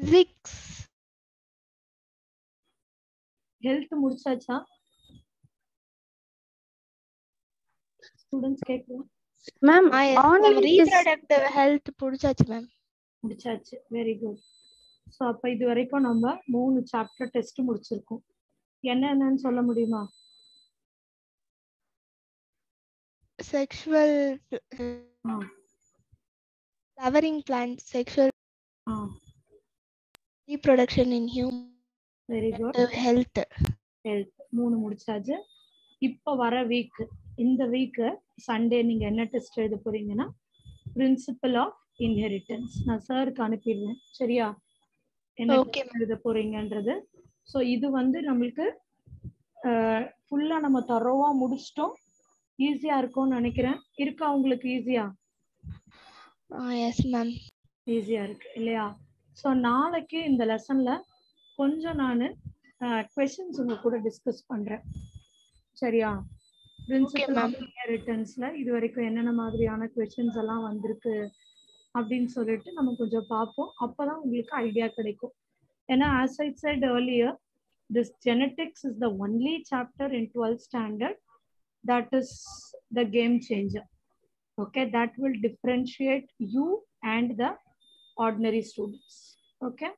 Six health முடிச்சாச்சா students கேட்கலாம் ma'am online reproductive health பிடிச்சாச்சு மேம் முடிச்சாச்சு வெரி குட் ஸோ அப்போ இது வரைக்கும் நம்ம மூணு சாப்டர் டெஸ்ட் முடிச்சிருக்கோம் என்னென்னன்னு சொல்ல முடியுமா sexual uh flowering plant sexual uh reproduction in very good human health health மூணு முடிச்சாச்சு இப்போ வர வீக் இந்த வீக்கு சண்டே நீங்க என்ன டெஸ்ட் எழுத போறீங்கன்னா பிரின்சிபல் ஆஃப் இன்ஹெரிட்டன்ஸ் நான் சாருக்கு அனுப்பிடுவேன் சரியா என்ன Okay, test எழுத போறீங்கன்றது ஸோ இது வந்து நம்மளுக்கு ஃபுல்லா நம்ம தரோவா முடிச்சிட்டோம் ஈஸியா இருக்கும்னு நினைக்கிறேன் இருக்கா உங்களுக்கு ஈஸியா எஸ் மேம் ஈஸியா இருக்கு இல்லையா ஸோ நாளைக்கு இந்த லெசன்ல கொஞ்சம் நான் கொஷின்ஸ் உங்க கூட டிஸ்கஸ் பண்றேன் சரியா பிரின்சிபல் ma'am. ஆஃப் இன்ஹெரிட்டன்ஸ்ல இது வரைக்கும் என்னென்ன மாதிரியான கொஷின்ஸ் எல்லாம் வந்திருக்கு அப்படின்னு சொல்லிட்டு நம்ம கொஞ்சம் பார்ப்போம் அப்பதான் உங்களுக்கு ஐடியா கிடைக்கும் ஏன்னா as I said earlier this genetics is the only chapter in 12th standard that is the game changer okay that will differentiate you and the ordinary students okay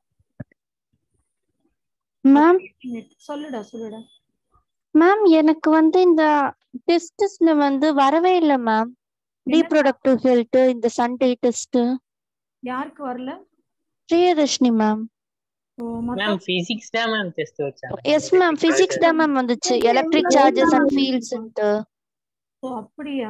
ma'am சொல்லுடா சொல்லுடா மேம் எனக்கு வந்து இந்த டெஸ்ட்ஸ்ல வந்து வரவே இல்லை மேம் ரீப்ரொடக்டிவ் ஹெல்த் இந்த Sunday test யாருக்கு வரல பிரியதர்ஷினி மேம் ஓ, மத்த- மேம் பிசிக்ஸ் தான் மேம் டெஸ்ட் வச்சாங்க எஸ் மேம் பிசிக்ஸ் தான் மேம் வந்துச்சு electric charges and fields oh அப்படியா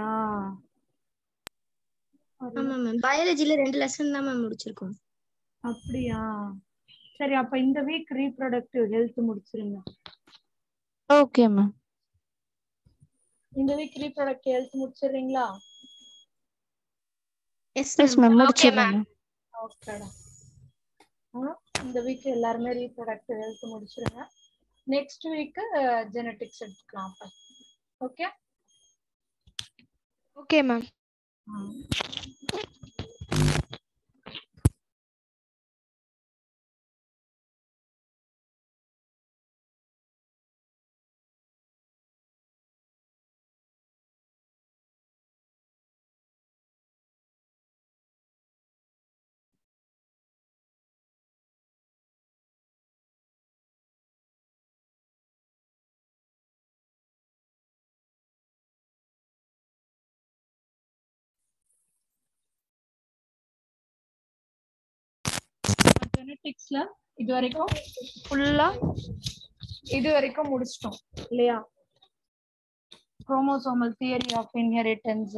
ஆமா மேம் பயாலஜில ரெண்டு லெசன் தான் மேம் முடிச்சிருக்கோம் அப்படியா சரி அப்ப இந்த வீக் ரீப்ரொடக்டிவ் ஹெல்த் முடிச்சிருங்க ஓகே மேம் இந்த வீக் ரீப்ரொடக்டிவ் ஹெல்த் முடிச்சிடுறீங்களா எஸ் எஸ் மேம் முடிச்சிடலாம் மேம் ஓகேடா இந்த வீக் எல்லாருமே ரீப்ரொடக்டிவ் ஹெல்த் முடிச்சிருங்க நெக்ஸ்ட் வீக் ஜெனட்டிக்ஸ் எடுத்துக்கலாம் அப்ப ஓகே ஓகே மேம் ஜெனட்டிக்ஸ்ல இது வரைக்கும் ஃபுல்லா இது வரைக்கும் முடிச்சிட்டோம் இல்லையா குரோமோசோமல் தியரி ஆஃப் இன்ஹெரிட்டன்ஸ்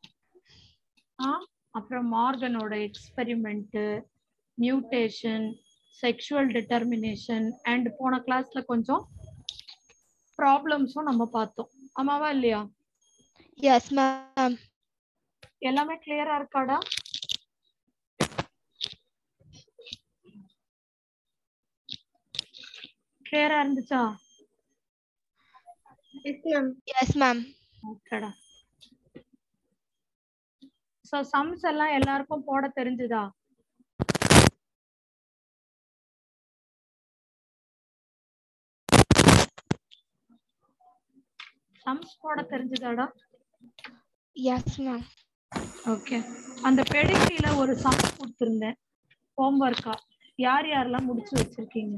அப்புறம் மார்கனோட experiment mutation sexual determination and போன கிளாஸ்ல கொஞ்சம் ப்ராப்ளம்ஸும் நம்ம பார்த்தோம் ஆமாவா இல்லையா எஸ் மேம் எல்லாமே கிளியரா இருக்காடா கிளியரா இருந்துச்சா எஸ் மேம் எஸ் மேம் ஓகேடா சோ சம்ஸ் எல்லாம் எல்லாருக்கும் போட தெரிஞ்சுதா சம்ஸ் போட தெரிஞ்சுதாடா எஸ் மேம் ஓகே அந்த பெடிகிரில ஒரு சம் கொடுத்துருந்தேன் ஹோம்ஒர்க்கா யார் யாரெல்லாம் முடிச்சு வச்சிருக்கீங்க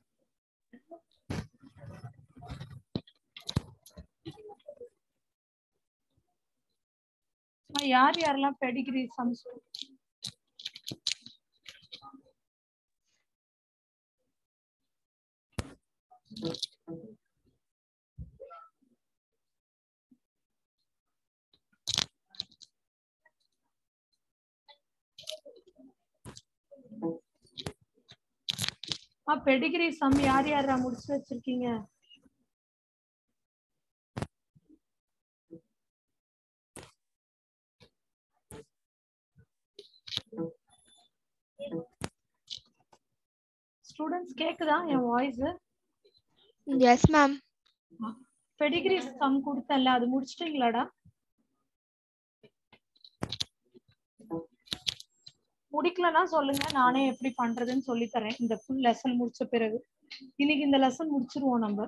அம்மா, யார் யாரெல்லாம் பெடிகிரி சம்ஸ் பெடிகிரி சம் யார் யாரா முடிச்சு வச்சிருக்கீங்க ஸ்டூடெண்ட்ஸ் கேக்குதா என் voice yes ma'am pedigree sum கொடுத்தல அது முடிச்சிட்டீங்களாடா முடிக்கலன்னா சொல்லுங்க நானே எப்படி பண்றதுன்னு சொல்லி தரேன் இந்த ஃபுல் லெசன் முடிச்ச பிறகு இன்னைக்கு இந்த லெசன் முடிச்சிருவோம் நம்ம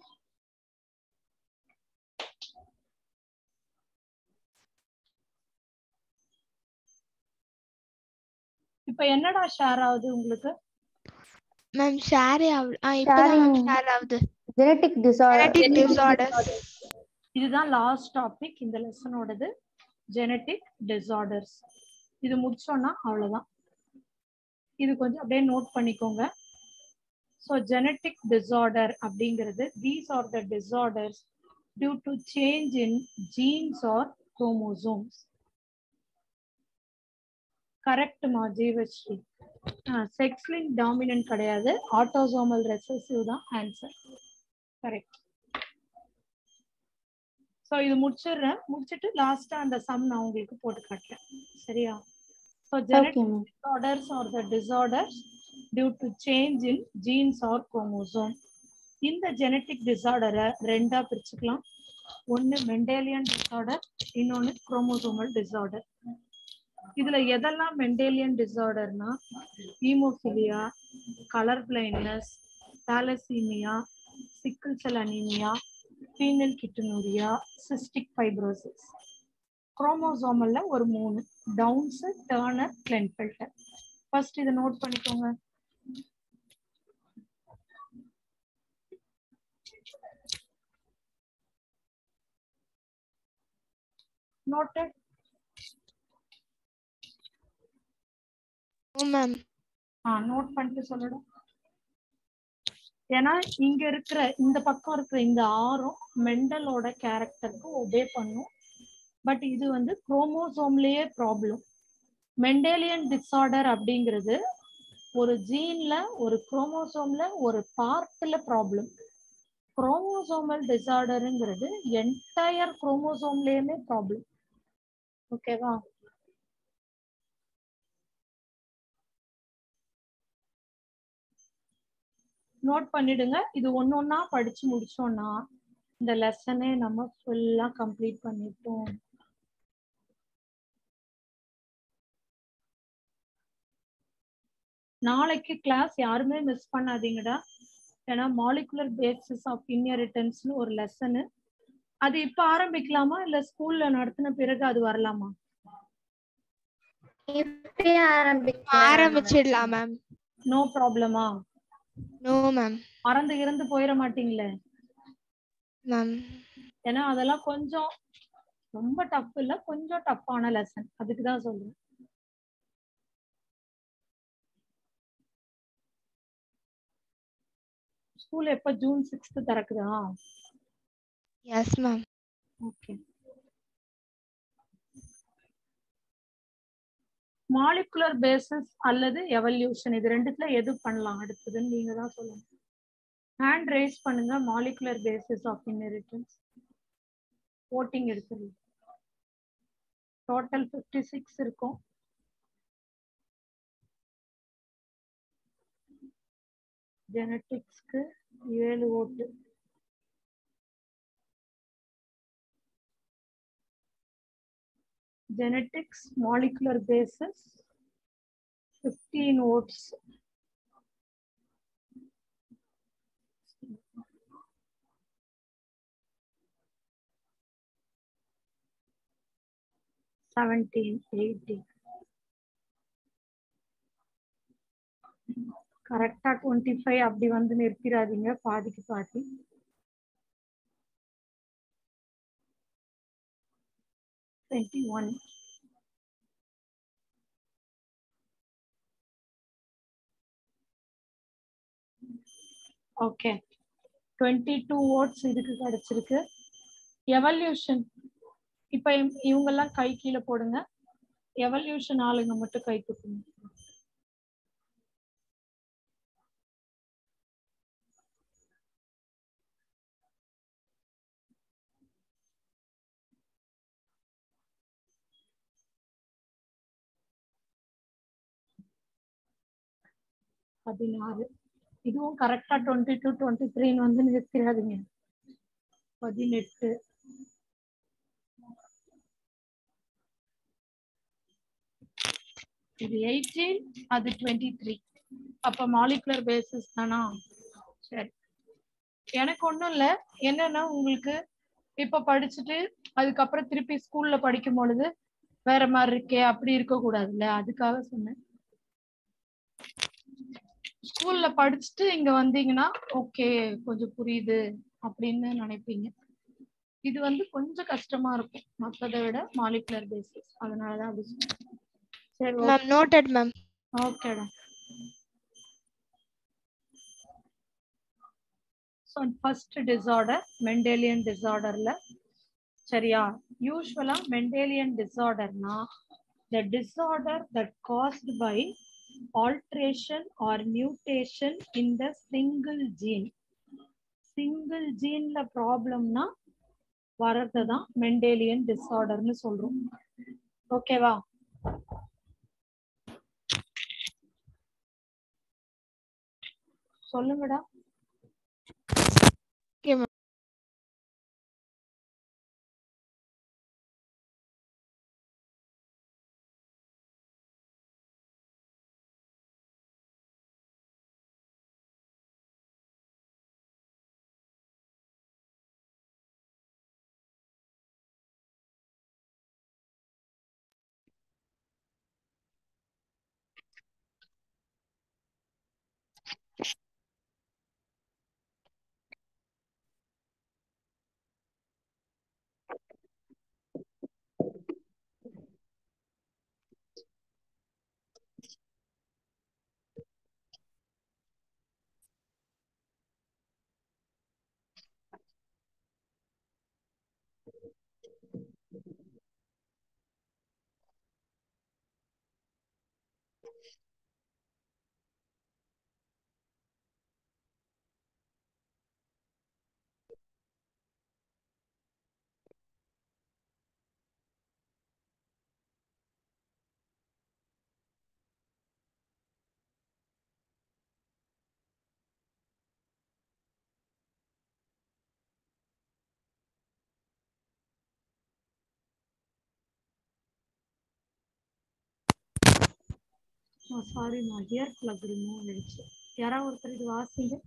இப்ப என்னடா ஷேர் ஆகுது உங்களுக்கு மேம் ஷேரே ஆகுது ஆ இப்பதான் மேம் Sharing. ஷேர் ஆகுது ஜெனட்டிக் டிசார்டர் ஜெனடிக் டிசார்டர்ஸ் இதுதான் லாஸ்ட் டாபிக் இந்த லெசனோடது ஜெனட்டிக் டிசார்டர்ஸ் இது முடிச்சோம்னா அவ்வளவுதான் இது கொஞ்சம் அப்படியே நோட் பண்ணிக்கோங்க ஸோ ஜெனட்டிக் டிசார்டர் அப்படிங்கிறது these are the disorders due to change in genes or chromosomes கரெக்ட்மா ஜீவஸ்ரீ செக்ஸ்லிங் டாமினன்ட் கிடையாது ஆட்டோசோமல் ரெசசிவ் தான் ஆன்சர் கரெக்ட் ஸோ இது முடிச்சிடுறேன் முடிச்சிட்டு லாஸ்டா அந்த சம் நான் உங்களுக்கு போட்டு காட்டுறேன் சரியா so okay genetic ma'am disorders or the disorders due to change in genes or chromosome இந்த ஜெனட்டிக் டிசார்டரை ரெண்டா பிரிச்சுக்கலாம் ஒன்னு மெண்டேலியன் டிசார்டர் இன்னொன்னு குரோமோசோமல் டிசார்டர் இதுல எதெல்லாம் மெண்டேலியன் டிசார்டர்னா haemophilia colour blindness thalassaemia sickle cell anaemia phenylketonuria cystic fibrosis குரோமோசோமல்ல ஒரு மூணு டவுன்ஸ் டர்னர் கிளென்ஃபெல்டர் ஃபர்ஸ்ட் இதை நோட் பண்ணிக்கோங்க நோட்டட் ஓ மேம் ஆ நோட் பண்ணிட்டு சொல்லணும் ஏன்னா இங்க இருக்கிற இந்த பக்கம் இருக்கிற இந்த ஆறும் மெண்டலோட கேரக்டருக்கு ஒபே பண்ணும் பட் இது வந்து குரோமோசோம்லயே ப்ராப்ளம் மெண்டேலியன் டிஸார்டர் அப்படிங்கிறது ஒரு ஜீன்ல ஒரு குரோமோசோம்ல ஒரு பார்ட்ல ப்ராப்ளம் குரோமோசோமல் டிஸார்டருங்கிறது என்டையர் குரோமோசோம்லயுமே ப்ராப்ளம் ஓகேவா நோட் பண்ணிடுங்க இது ஒன்னொன்னா படிச்சு முடிச்சோம்னா இந்த லெசனே நம்ம ஃபுல்லா கம்ப்ளீட் பண்ணிட்டோம் நாளைக்கு கிளாஸ் யாருமே மிஸ் பண்ணாதீங்கடா ஏன்னா மாலிகுலர் பேசிஸ் ஆஃப் இன்ஹெரிட்டன்ஸ்னு ஒரு லெசனு அது இப்ப ஆரம்பிக்கலாமா இல்ல ஸ்கூல்ல நடத்தின பிறகு அது வரலாமா இப்பயே ஆரம்பிக்கலாம் ஆரம்பிச்சிடலாம் மேம் நோ ப்ராப்ளமா நோ மேம் மறந்து இறந்து போயிட மாட்டீங்களே மேம் ஏன்னா அதெல்லாம் கொஞ்சம் ரொம்ப டஃப் இல்ல கொஞ்சம் டஃப்பான லெசன் அதுக்கு தான் சொல்றேன் ஸ்கூல் எப்ப ஜூன் சிக்ஸ்த் திறக்குதா yes ma'am okay molecular basis அல்லது எவல்யூஷன் இது ரெண்டுத்துல எது பண்ணலாம் அடுத்ததுன்னு நீங்க தான் சொல்லணும் ஹேண்ட் ரைஸ் பண்ணுங்க molecular basis of inheritance voting எடுத்துருங்க டோட்டல் ஃபிஃப்டி சிக்ஸ் இருக்கும் ஜெனட்டிக்ஸ்க்கு ஏழு ஓட்டு genetics molecular basis 15 votes Seventeen, eighteen. கரெக்டா டுவெண்ட்டி ஃபைவ் அப்படி வந்து நிறுத்திடாதீங்க பாதிக்கு பாதி twenty one okay twenty two votes இதுக்கு கிடைச்சிருக்கு எவல்யூஷன் இப்ப இவ- இவங்கெல்லாம் கை கீழே போடுங்க எவல்யூஷன் ஆளுங்க மட்டும் கை தூக்குங்க பதினாறு இதுவும் கரெக்டா டுவெண்ட்டி டூ டுவெண்ட்டி த்ரீன்னு வந்து நிறுத்திடாதீங்க பதினெட்டு இது எயிட்டீன் அது டுவெண்ட்டி த்ரீ அப்போ மாலிகுலர் பேசிஸ் தானா சரி எனக்கு ஒன்றும் இல்லை என்னன்னா உங்களுக்கு இப்போ படிச்சுட்டு அதுக்கப்புறம் திருப்பி ஸ்கூல்ல படிக்கும் பொழுது வேற மாதிரி இருக்கே அப்படி இருக்கக்கூடாதுல்ல அதுக்காக சொன்னேன் ஸ்கூல்ல படிச்சுட்டு இங்க வந்தீங்கன்னா ஓகே கொஞ்சம் புரியுது அப்படின்னு நினைப்பீங்க இது வந்து கொஞ்சம் கஷ்டமா இருக்கும் மற்றதை விட மாலிகுலர் பேசிஸ் அதனாலதான் அப்படி சொன்னேன் சரி மேம் நோட்டட் மேம் ஓகேடா ஸோ ஃபர்ஸ்ட் டிசார்டர் மெண்டேலியன் டிசார்டர்ல சரியா யூஸ்வலா மெண்டேலியன் டிசார்டர்னா the disorder that caused by alteration or mutation in the single gene single ஜீன்ல ப்ராப்ளம்னா வர்றது தான் மெண்டேலியன் டிசார்டர்னு சொல்றோம் ஓகேவா சொல்லுங்கடா ஓகே மேம் சாரி நான் இயர் பிளக் ரிமூவ் ஆயிடுச்சு யாராவது ஒருத்தர் இது வாசிங்க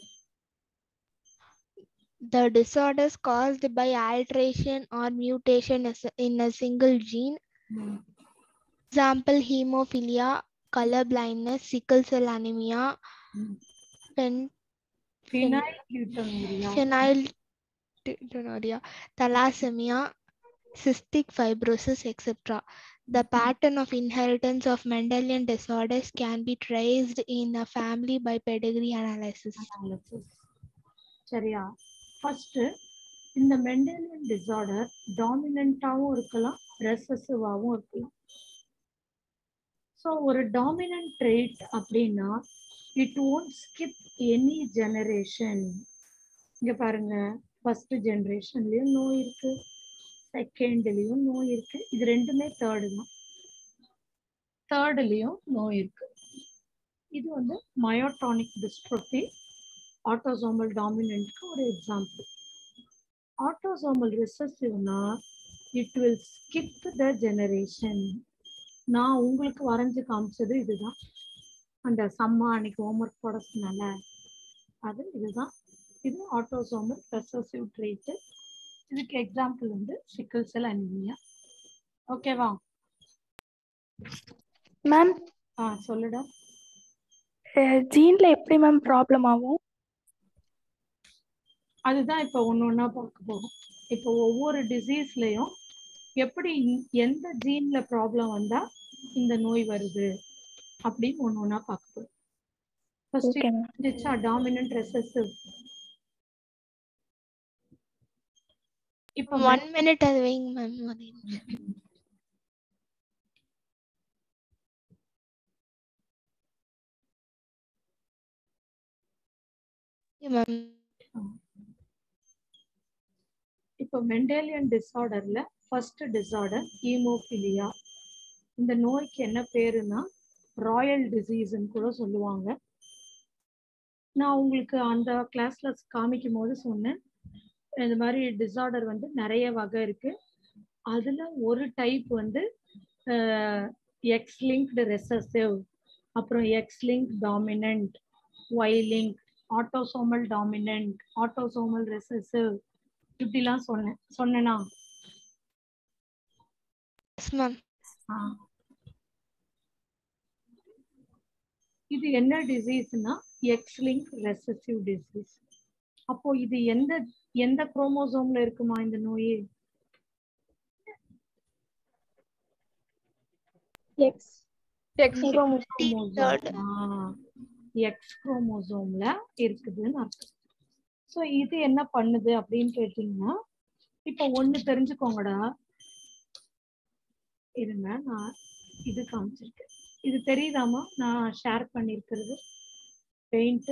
The disorders caused by alteration or mutation is- in a single gene, example hemophilia, color blindness, sickle cell anemia, pen- phenylketonuria phenylketonuria, thalassemia, cystic fibrosis, etc. The pattern of inheritance of Mendelian disorders can be traced in a family by pedigree analysis. analysis. சரியா first இந்த Mendelian disorder டாமினண்டாவும் இருக்கலாம் ரெசசிவாவும் இருக்கலாம் so ஒரு dominant trait அப்படின்னா it won't skip any generation இங்க பாருங்க ஃபர்ஸ்ட் ஜெனரேஷன்லயும் நோய் இருக்கு செகண்ட்லயும் நோய் இருக்கு இது ரெண்டுமே தேர்டு தான் தேர்ட்லயும் நோய் இருக்கு இது வந்து மயோட்டானிக் டிஸ்ட்ரோபி ஆட்டோசோமல் டாமினன்ட்க்கு ஒரு எக்ஸாம்பிள் ஆட்டோசோமல் ரிசசிவ்னா it will skip the generation நான் உங்களுக்கு வரைஞ்சு காமிச்சது இதுதான் அந்த சம்மா அன்னைக்கு ஹோம்ஒர்க் போட சொன்னால அது இதுதான் இது ஆட்டோசோமல் ரெசசிவ் ட்ரீட்டு இதுக்கு எக்ஸாம்பிள் வந்து சிக்கல் செல் அனிமியா ஓகேவா மேம் ஆ சொல்லுடா ஜீன்ல எப்படி மேம் ப்ராப்ளம் ஆகும் அதுதான் இப்போ ஒன்று ஒன்றா பார்க்க போகிறோம் இப்போ ஒவ்வொரு டிசீஸ்லையும் எப்படி இந்த- எந்த ஜீன்ல ப்ராப்ளம் வந்தா இந்த நோய் வருது அப்படின்னு ஒன்று ஒன்றா பார்க்க போகிறோம் first okay ma'am dominant recessive இப்போ One minute அது வைங்க மேம் ஒரே நிமிஷம். Okay, ma'am. இப்போ மெண்டேலியன் டிசார்டர்ல ஃபர்ஸ்ட் டிசார்டர் ஹீமோஃபிலியா இந்த நோய்க்கு என்ன பேருனா ராயல் டிசீஸ்ன்னு கூட சொல்லுவாங்க நான் உங்களுக்கு அந்த கிளாஸ்ல காமிக்கும் போது சொன்னேன் இந்த மாதிரி டிசார்டர் வந்து நிறைய வகை இருக்கு அதுல ஒரு டைப் வந்து எக்ஸ் லிங்க்டு ரெசசிவ் அப்புறம் X link dominant Y link autosomal dominant autosomal recessive இப்படிலாம் சொன்னேன் சொன்னேனா எஸ் மேம் ஆ. இது என்ன டிசீஸ்னா எக்ஸ் லிங்க் ரெசசிவ் டிசீஸ் அப்போ இது எந்த எந்த குரோமோசோம்ல இருக்குமா இந்த நோய் எக்ஸ் எக்ஸ் Third. எக்ஸ் குரோமோசோம்ல இருக்குதுன்னு அர்த்தம் ஸோ இது என்ன பண்ணுது அப்படின்னு கேட்டீங்கன்னா இப்போ ஒண்ணு தெரிஞ்சுக்கோங்கடா இருங்க நான் இது காமிச்சிருக்கேன் இது தெரியுதாமா நான் ஷேர் பண்ணியிருக்கிறது பெயிண்ட்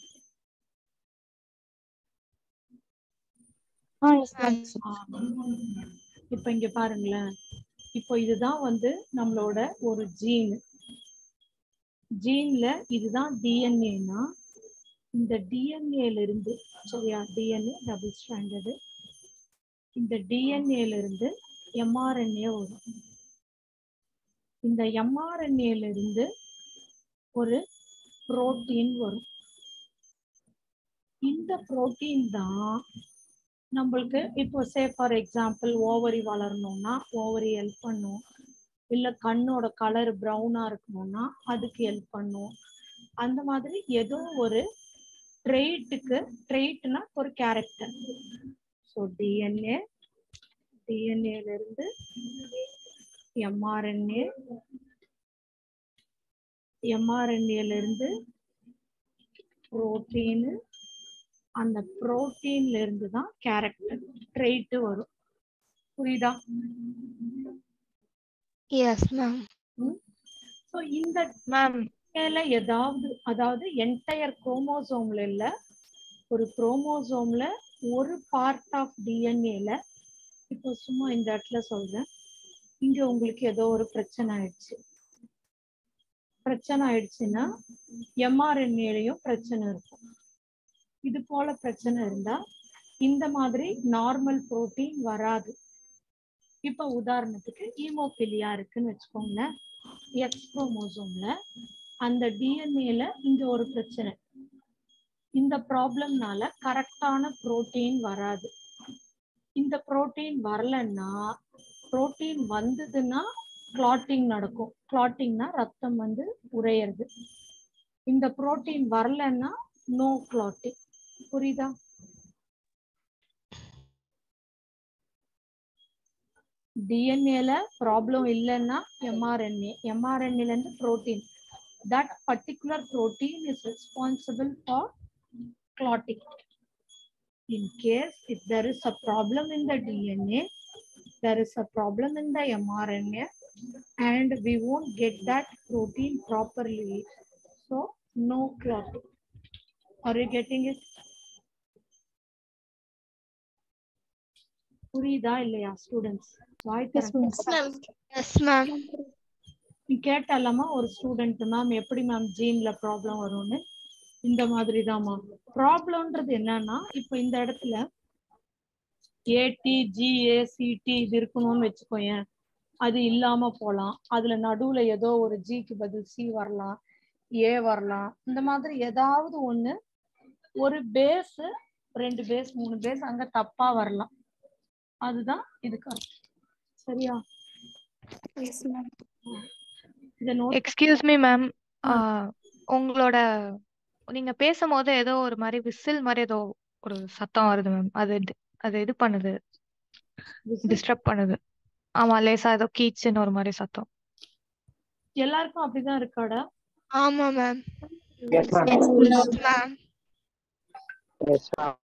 ஆ எஸ் மேம் இப்போ இங்க பாருங்களேன் இப்போ இதுதான் வந்து நம்மளோட ஒரு ஜீன் ஜீன்ல இதுதான் டிஎன்ஏனா இந்த டிஎன்ஏல இருந்து சரியா டிஎன்ஏ டபுள் ஸ்டாண்டர்டு இந்த டிஎன்ஏல இருந்து எம்ஆர்என்ஏ வரும் இந்த எம்ஆர்என்ஏல இருந்து ஒரு புரோட்டீன் வரும் இந்த புரோட்டீன் தான் நம்மளுக்கு இப்போ சே ஃபார் எக்ஸாம்பிள் ஓவரி வளரணும்னா ஓவரி ஹெல்ப் பண்ணும் இல்ல கண்ணோட கலர் ப்ரௌனா இருக்கணும்னா அதுக்கு ஹெல்ப் பண்ணும் அந்த மாதிரி ஏதோ ஒரு ட்ரெயிட்டுக்கு ட்ரெயிட்னா ஒரு கேரக்டர் ஸோ டிஎன்ஏ டிஎன்ஏல இருந்து எம்ஆர்என்ஏ எம்ஆர்என்ஏல இருந்து புரோட்டீனு அந்த புரோட்டீன்ல இருந்து தான் கேரக்டர் ட்ரெயிட்டு வரும் புரியுதா எஸ் மேம் ஸோ இந்த மேம் மேல ஏதாவது அதாவது என்டையர் குரோமோசோம்ல இல்ல ஒரு குரோமோசோம்ல ஒரு பார்ட் ஆஃப் டிஎன்ஏல இப்போ சும்மா இந்த இடத்துல சொல்றேன் இங்க உங்களுக்கு ஏதோ ஒரு பிரச்சனை ஆயிடுச்சு பிரச்சனை ஆயிடுச்சுன்னா எம்ஆர்என்ஏலையும் பிரச்சனை இருக்கும் இது போல பிரச்சனை இருந்தா இந்த மாதிரி நார்மல் புரோட்டீன் வராது இப்ப உதாரணத்துக்கு ஈமோபிலியா இருக்குன்னு வச்சுக்கோங்களேன் எக்ஸ் குரோமோசோம்ல அந்த டிஎன்ஏல இங்க ஒரு பிரச்சனை இந்த ப்ராப்ளம்னால கரெக்டான புரோட்டீன் வராது இந்த புரோட்டீன் வரலன்னா புரோட்டீன் வந்ததுன்னா கிளாட்டிங் நடக்கும் கிளாட்டிங்னா ரத்தம் வந்து உறையிறது இந்த புரோட்டீன் வரலன்னா நோ கிளாட்டிங் புரியுதா டிஎன்ஏல ப்ராப்ளம் இல்லைன்னா எம்ஆர்என்ஏ எம்ஆர்என்ஏல இருந்து protein that particular protein is responsible for clotting in case if there is a problem in the DNA, there is a problem in the mRNA, and we won't get that protein properly. So, no clotting. Are you getting it? புரியுதா இல்லையா students வாய் திறந்து yes ma'am நீ கேட்டாலமா ஒரு student ma'am எப்படி ma'am ஜீன்ல problem வரும்னு இந்த மாதிரி தான்மா ப்ராப்ளம்ன்றது என்னன்னா இப்போ இந்த இடத்துல ஏடி ஜிஏ சிடி இது இருக்கணும்னு வச்சுக்கோயேன் அது இல்லாம போலாம் அதுல நடுவுல ஏதோ ஒரு ஜிக்கு பதில் சி வரலாம் ஏ வரலாம் இந்த மாதிரி ஏதாவது ஒண்ணு ஒரு பேஸ் ரெண்டு பேஸ் மூணு பேஸ் அங்க தப்பா வரலாம் அதுதான் இதுக்கு அர்த்தம் சரியா இதை நோட் எக்ஸ்கியூஸ் மீ மேம் உங்களோட நீங்க பேசும்போது ஏதோ ஒரு மாதிரி விசில் மாதிரி ஏதோ ஒரு சத்தம் வருது மேம் அது டி- அது இது பண்ணுது டிஸ்டர்ப் பண்ணுது ஆமா லேசா ஏதோ கீச்சுன்னு ஒரு மாதிரி சத்தம் எல்லாருக்கும் அப்படிதான் இருக்காடா ஆமா ma'am Yes, ma'am. Ma'am Yes, ma'am.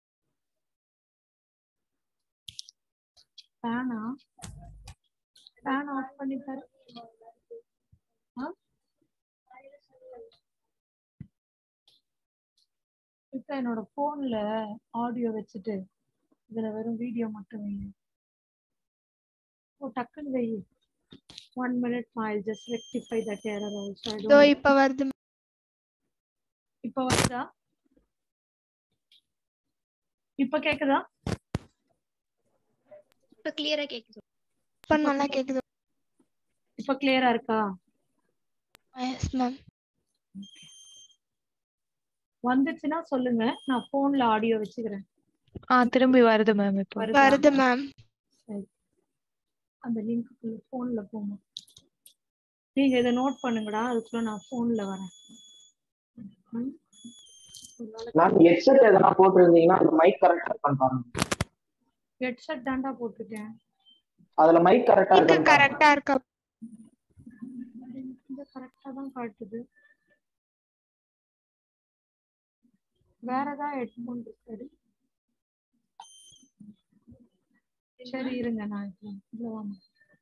ஃபேனா ஃபேன் ஆஃப் பண்ணி தர ஆ? இப்ப என்னோட போன்ல ஆடியோ வச்சுட்டு இதுல வெறும் வீடியோ மட்டும் வைங்க ஓ டக்குன்னு வை one minute I just rectify that error also இதோ இப்ப வருது இப்ப வருதா இப்ப கேக்குதா இப்ப கிளியரா கேக்குது இப்ப நல்லா கேக்குது இப்ப கிளியரா இருக்கா எஸ் மேம் வந்துச்சுன்னா சொல்லுங்க நான் போன்ல ஆடியோ வச்சுக்கிறேன் ஆ திரும்பி வருது மேம் இப்போ வருதா? வருது மேம் சரி அந்த லிங்க்குள்ள போன்ல போங்க நீங்க இதை நோட் பண்ணுங்கடா அதுக்குள்ள நான் போன்ல வரேன் ம்? மேம் ஹெட்செட் எதனா போட்டிருந்தீங்கன்னா அந்த மைக் கரெக்டா இருக்கான்னு பாருங்க ஹெட்செட் தாண்டா போட்டிருக்கேன் அதுல மைக் கரெக்டா இங்க இருக்கான்னு பாருங்க கரெக்டா இருக்கா இந்த கரெக்டா தான் காட்டுது வேற ஏதாவது ஹெட்ஃபோன் சரி சரி இருங்க நான் இப்போ இதுல வாங்க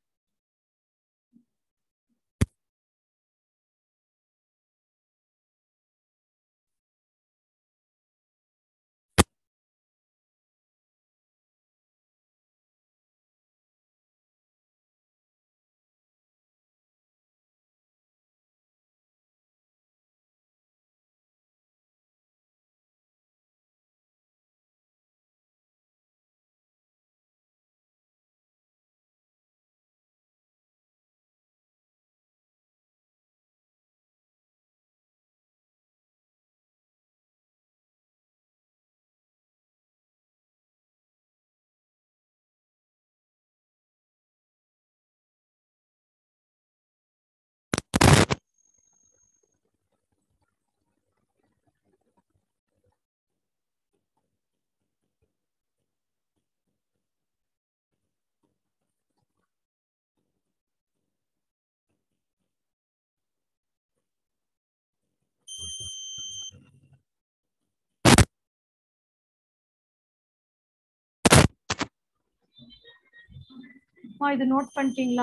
அம்மா இது நோட் பண்ணிட்டீங்களா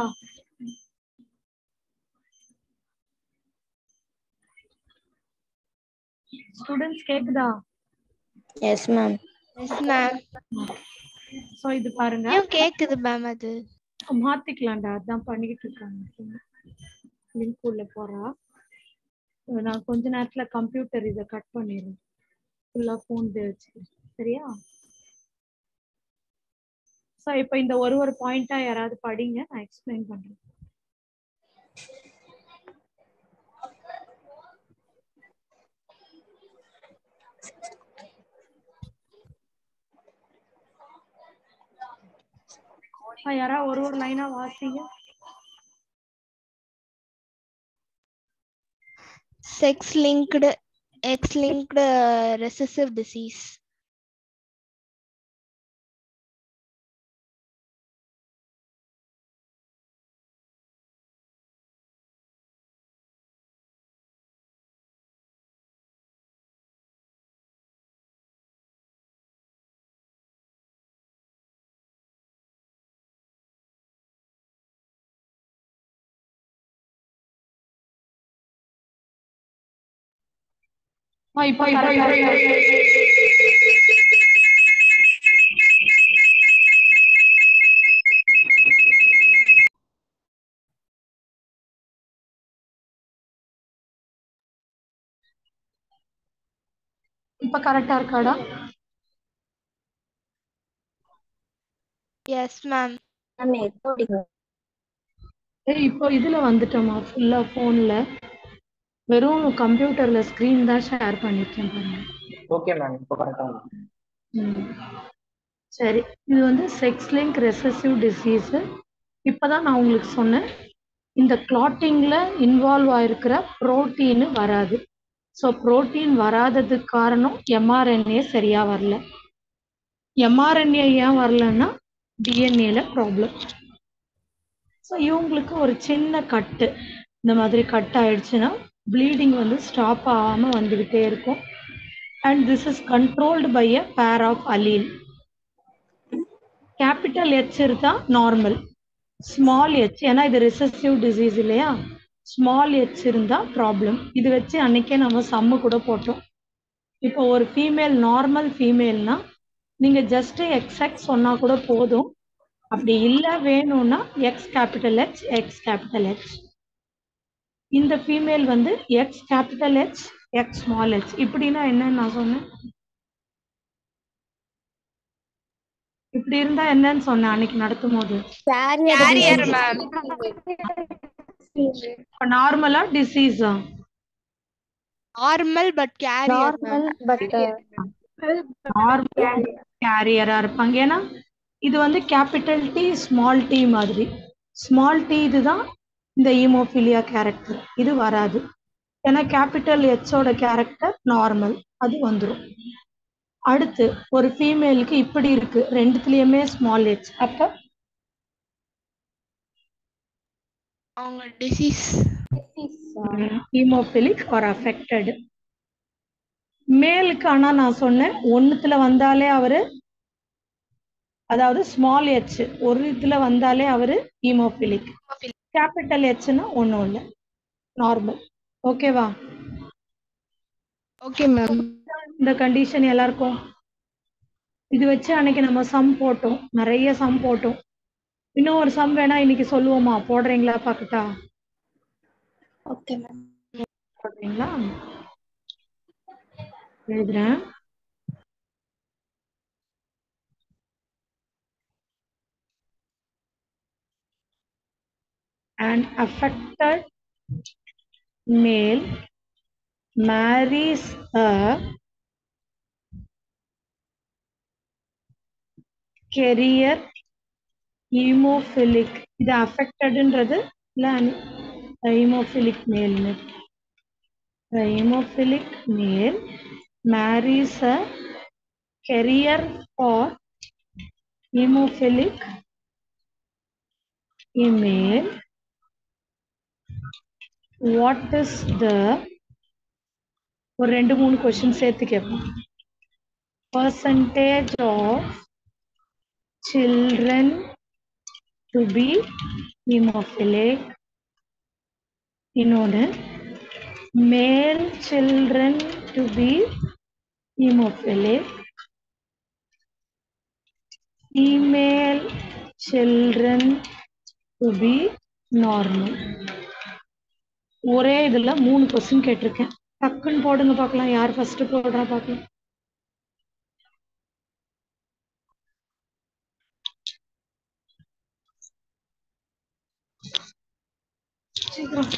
ஸ்டூடெண்ட்ஸ் கேக்குதா yes ma'am yes ma'am so இது பாருங்க ஏன் கேக்குது மேம் அது மாத்திக்கலாம்டா அதான் பண்ணிக்கிட்டு இருக்காங்க லிங்க் உள்ள போறா நான் கொஞ்ச நேரத்துல கம்ப்யூட்டர் இதை கட் பண்ணிடுறேன் ஃபுல்லா ஃபோன் வச்சுக்கிறேன் சரியா ஸோ இப்போ இந்த ஒரு ஒரு பாயிண்டா யாராவது படிங்க நான் எக்ஸ்பிளைன் பண்றேன் ஆ, யாராவது ஒரு ஒரு லைனா வாசிங்க sex linked X linked recessive disease ஆ, இப்போ correct ஆ இப்ப கரெக்டா இருக்காடா எஸ் மேம் மேம் எப்படி ஏய் இப்போ இதுல வந்துட்டோமா ஃபுல்லா போன்ல வெறும் கம்ப்யூட்டர்ல ஸ்கிரீன் தான் ஷேர் பண்ணிருக்கேன் பாருங்க ஓகே மேம் இப்போ கரெக்டா ம். சரி இது வந்து செக்ஸ் லிங்க் ரெசசிவ் டிசீஸ் இப்பதான் நான் உங்களுக்கு சொன்னேன் இந்த கிளாட்டிங்ல இன்வால்வ் ஆயிருக்கிற புரோட்டீன் வராது ஸோ புரோட்டீன் வராததுக்கு காரணம் எம்ஆர்என்ஏ சரியா வரல எம்ஆர்என்ஏ ஏன் வரலன்னா டிஎன்ஏல ப்ராப்ளம் ஸோ இவங்களுக்கு ஒரு சின்ன கட்டு இந்த மாதிரி கட் ஆயிடுச்சுன்னா ப்ளீடிங் வந்து ஸ்டாப் ஆகாம வந்துகிட்டே இருக்கும் and this is controlled by a pair of allele capital H இருந்தா நார்மல் ஸ்மால் ஹெச் ஏன்னா இது ரிசசிவ் டிசீஸ் இல்லையா ஸ்மால் ஹெச் இருந்தா ப்ராப்ளம் இது வச்சு அன்னைக்கே நம்ம சம்மு கூட போட்டோம் இப்போ ஒரு ஃபீமேல் நார்மல் ஃபீமேல்னா நீங்க ஜஸ்ட் எக்ஸ்எக்ஸ் சொன்னா கூட போதும் அப்படி இல்ல வேணும்னா X capital H X capital H இந்த ஃபீமேல் வந்து X capital H X small H இப்படின்னா என்னன்னு நான் சொன்னேன் இப்படி இருந்தா என்னன்னு சொன்னேன் அன்னைக்கு நடத்தும் போது கேரியர் மேம் நார்மலா டிசீஸா normal but carrier normal but normal கேரியரா இருப்பாங்க ஏன்னா இது வந்து கேபிட்டல் டி ஸ்மால் டி மாதிரி ஸ்மால் டி இதுதான் இந்த ஈமோஃபிலியா கேரக்டர் இது வராது ஏன்னா கேபிட்டல் ஹெச்சோட கேரக்டர் நார்மல் அது வந்துடும் அடுத்து ஒரு ஃபீமேலுக்கு இப்படி இருக்கு ரெண்டுத்துலயுமே ஸ்மால் ஹெச் அப்ப அவங்க டிசீஸ் ஹீமோஃபிலிக் ஆர் அஃபெக்டட் மேலுக்கு ஆனா நான் சொன்னேன் ஒண்ணுத்துல வந்தாலே அவரு அதாவது ஸ்மால் ஹெச் ஒரு இதுல வந்தாலே அவரு ஹீமோஃபிலிக் கேபிட்டல் ஹெச்னா ஒண்ணும் இல்லை நார்மல் ஓகேவா ஓகே மேம் இந்த கண்டிஷன் எல்லாருக்கும் இது வச்சு அன்னைக்கு நம்ம சம் போட்டோம் நிறைய சம் போட்டோம் இன்னும் ஒரு சம் வேணா இன்னைக்கு சொல்லுவோமா போடுறீங்களா பாக்கட்டா ஓகே மேம் போடுறீங்களா எழுதுறேன் An affected male marries a carrier hemophilic இது affectedன்றது இல்ல hemophilic male the hemophilic male marries a carrier for hemophilic male what is the ஒரு ரெண்டு மூணு கொஸ்டின் சேர்த்து கேட்போம் percentage of children to be hemophilic இன்னொன்று male children to be hemophilic female children to be normal ஒரே இதுல மூணு question கேட்டிருக்கேன் டக்குன்னு போடுங்க பார்க்கலாம் யார் ஃபர்ஸ்ட் போடுறா பார்க்கலாம் சீக்கிரம்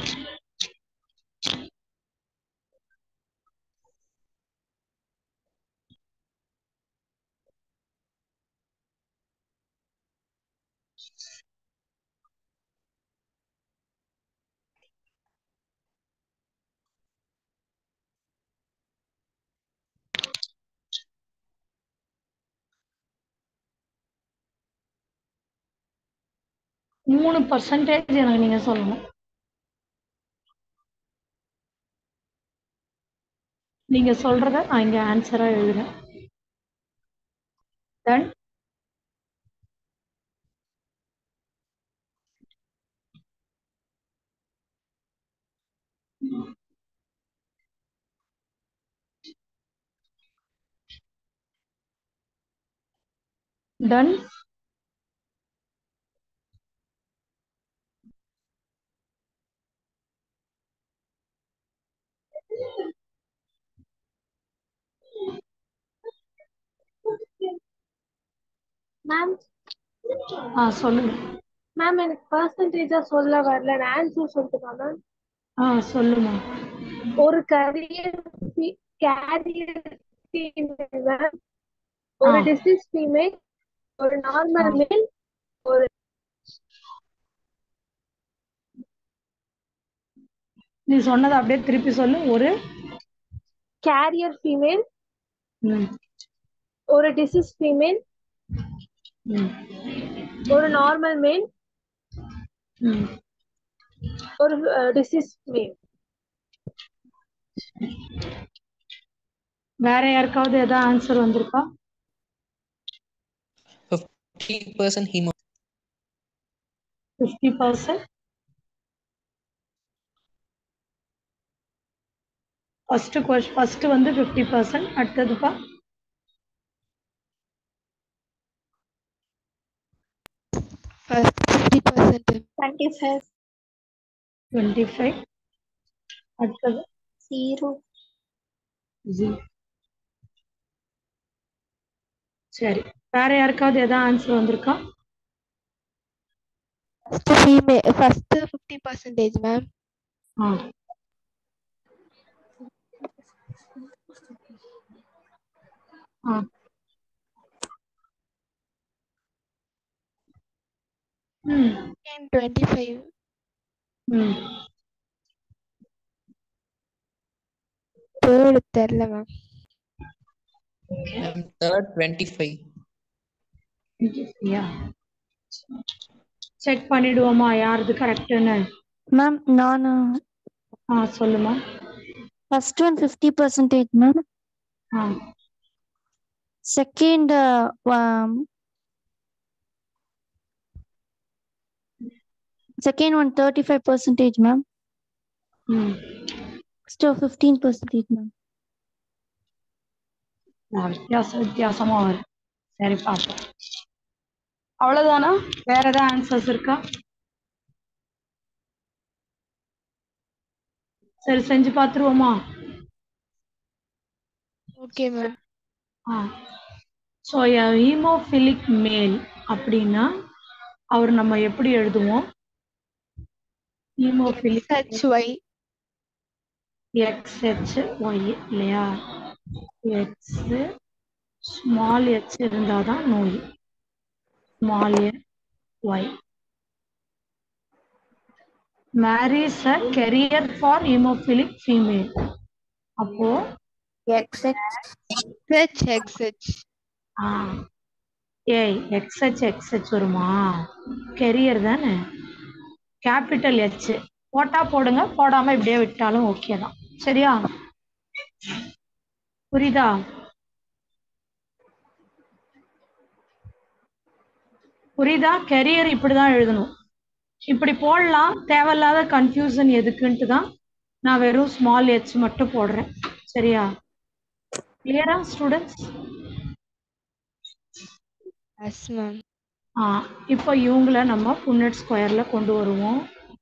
மூணு பர்சன்டேஜ் எனக்கு நீங்க சொல்லணும் நீங்க சொல்றத நான் இங்க ஆன்சரா எழுதுறேன் டன் டன் மேம் ஆ சொல்லுங்க மேம் எனக்கு பர்சன்டேஜா சொல்ல வரல நான் ஆன்சர் சொல்லட்டுமா மேம் ஆ சொல்லுமா ஒரு கரியர் கேரியர் மேம் ஒரு ஆ. டிசீஸ் ஃபீமேல் ஒரு நார்மல் மேல் ஒரு நீ சொன்னதை அப்படியே திருப்பி சொல்லு ஒரு கேரியர் ஃபீமேல் ம், ஒரு டிசீஸ் ஃபீமேல் ம், ஒரு நார்மல் மேல் ம். ஒரு டிசீஸ் மேல் வேற யாருக்காவது ஏதாவது ஆன்சர் வந்திருக்கா 50% hemo ஃபிஃப்டி பர்சன்ட் ஃபர்ஸ்ட் கொஸ்ட் ஃபர்ஸ்ட் வந்து ஃபிஃப்டி பர்சன்ட் அடுத்ததுப்பா first fifty percent twenty five twenty five அடுத்தது ஜீரோ ஜி சரி வேற யாருக்காவது ஏதாவது ஆன்சர் வந்திருக்கா First female, first 50 percentage, ma'am. ஆ ஆ ம் Second 25. ம் Third தெரியல மேம் Ma'am, third 25. யா செக் பண்ணிடுவோமா யாருது கரெக்டுன்னு மேம் நான் ஆ சொல்லுமா first one fifty percentage ma'am ஆ second second one thirty five percentage ma'am hmm next fifteen percentage ma'am நான் வித்தியாசம் வித்தியாசமா வரும் சரி பார்ப்போம் அவ்வளவுதானா வேற ஏதாவது ஆன்சர்ஸ் இருக்கா சரி செஞ்சு பார்த்துருவோமா Okay, ma'am. ஆ ஸோ ஹீமோஃபிலிக் மேல் அப்படின்னா அவர் நம்ம எப்படி எழுதுவோம் haemophilic XHY. X H Y இல்லையா எக்ஸ் ஸ்மால் எச் இருந்தால் தான் நோய் small H Y marries a carrier for haemophilic female அப்போ XH, XH. ஆ ஏய் எக்ஸ்ஹெச் எக்ஸ்ஹெச் வருமா கெரியர் தானே கேபிட்டல் எச் போட்டா போடுங்க போடாம இப்படியே விட்டாலும் ஓகே தான் சரியா புரியுதா புரியுதா கெரியர் இப்படிதான் எழுதணும் இப்படி போடலாம் தேவையில்லாத கன்ஃபியூசன் எதுக்குன்ட்டு தான் நான் வெறும் ஸ்மால் எச் மட்டும் போடுறேன் சரியா கிளியரா ஸ்டூடெண்ட்ஸ் Yes, ma'am. ஆ இப்போ இவங்கள நம்ம புன்னட் ஸ்கொயர்ல கொண்டு வருவோம்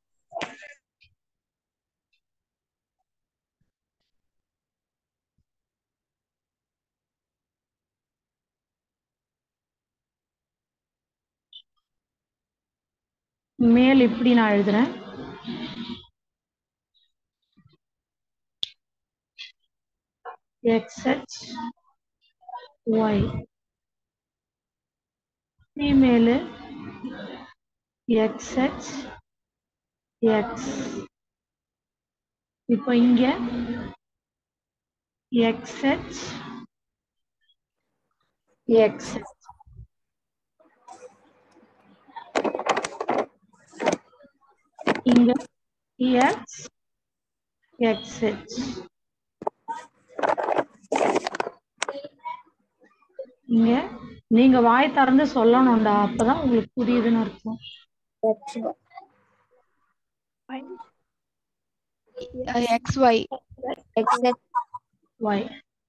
மேல் இப்படி நான் எழுதுறேன் XH Y female XH X இப்போ இங்க எக்ஸ்ஹெச் எக்ஸ் இங்க எக்ஸ் எக்ஸ்ஹெச் இங்க நீங்க வாய் திறந்து சொல்லணும்டா அப்பதான் உங்களுக்கு புரியுதுன்னு அர்த்தம் Uh, XY. ஒய்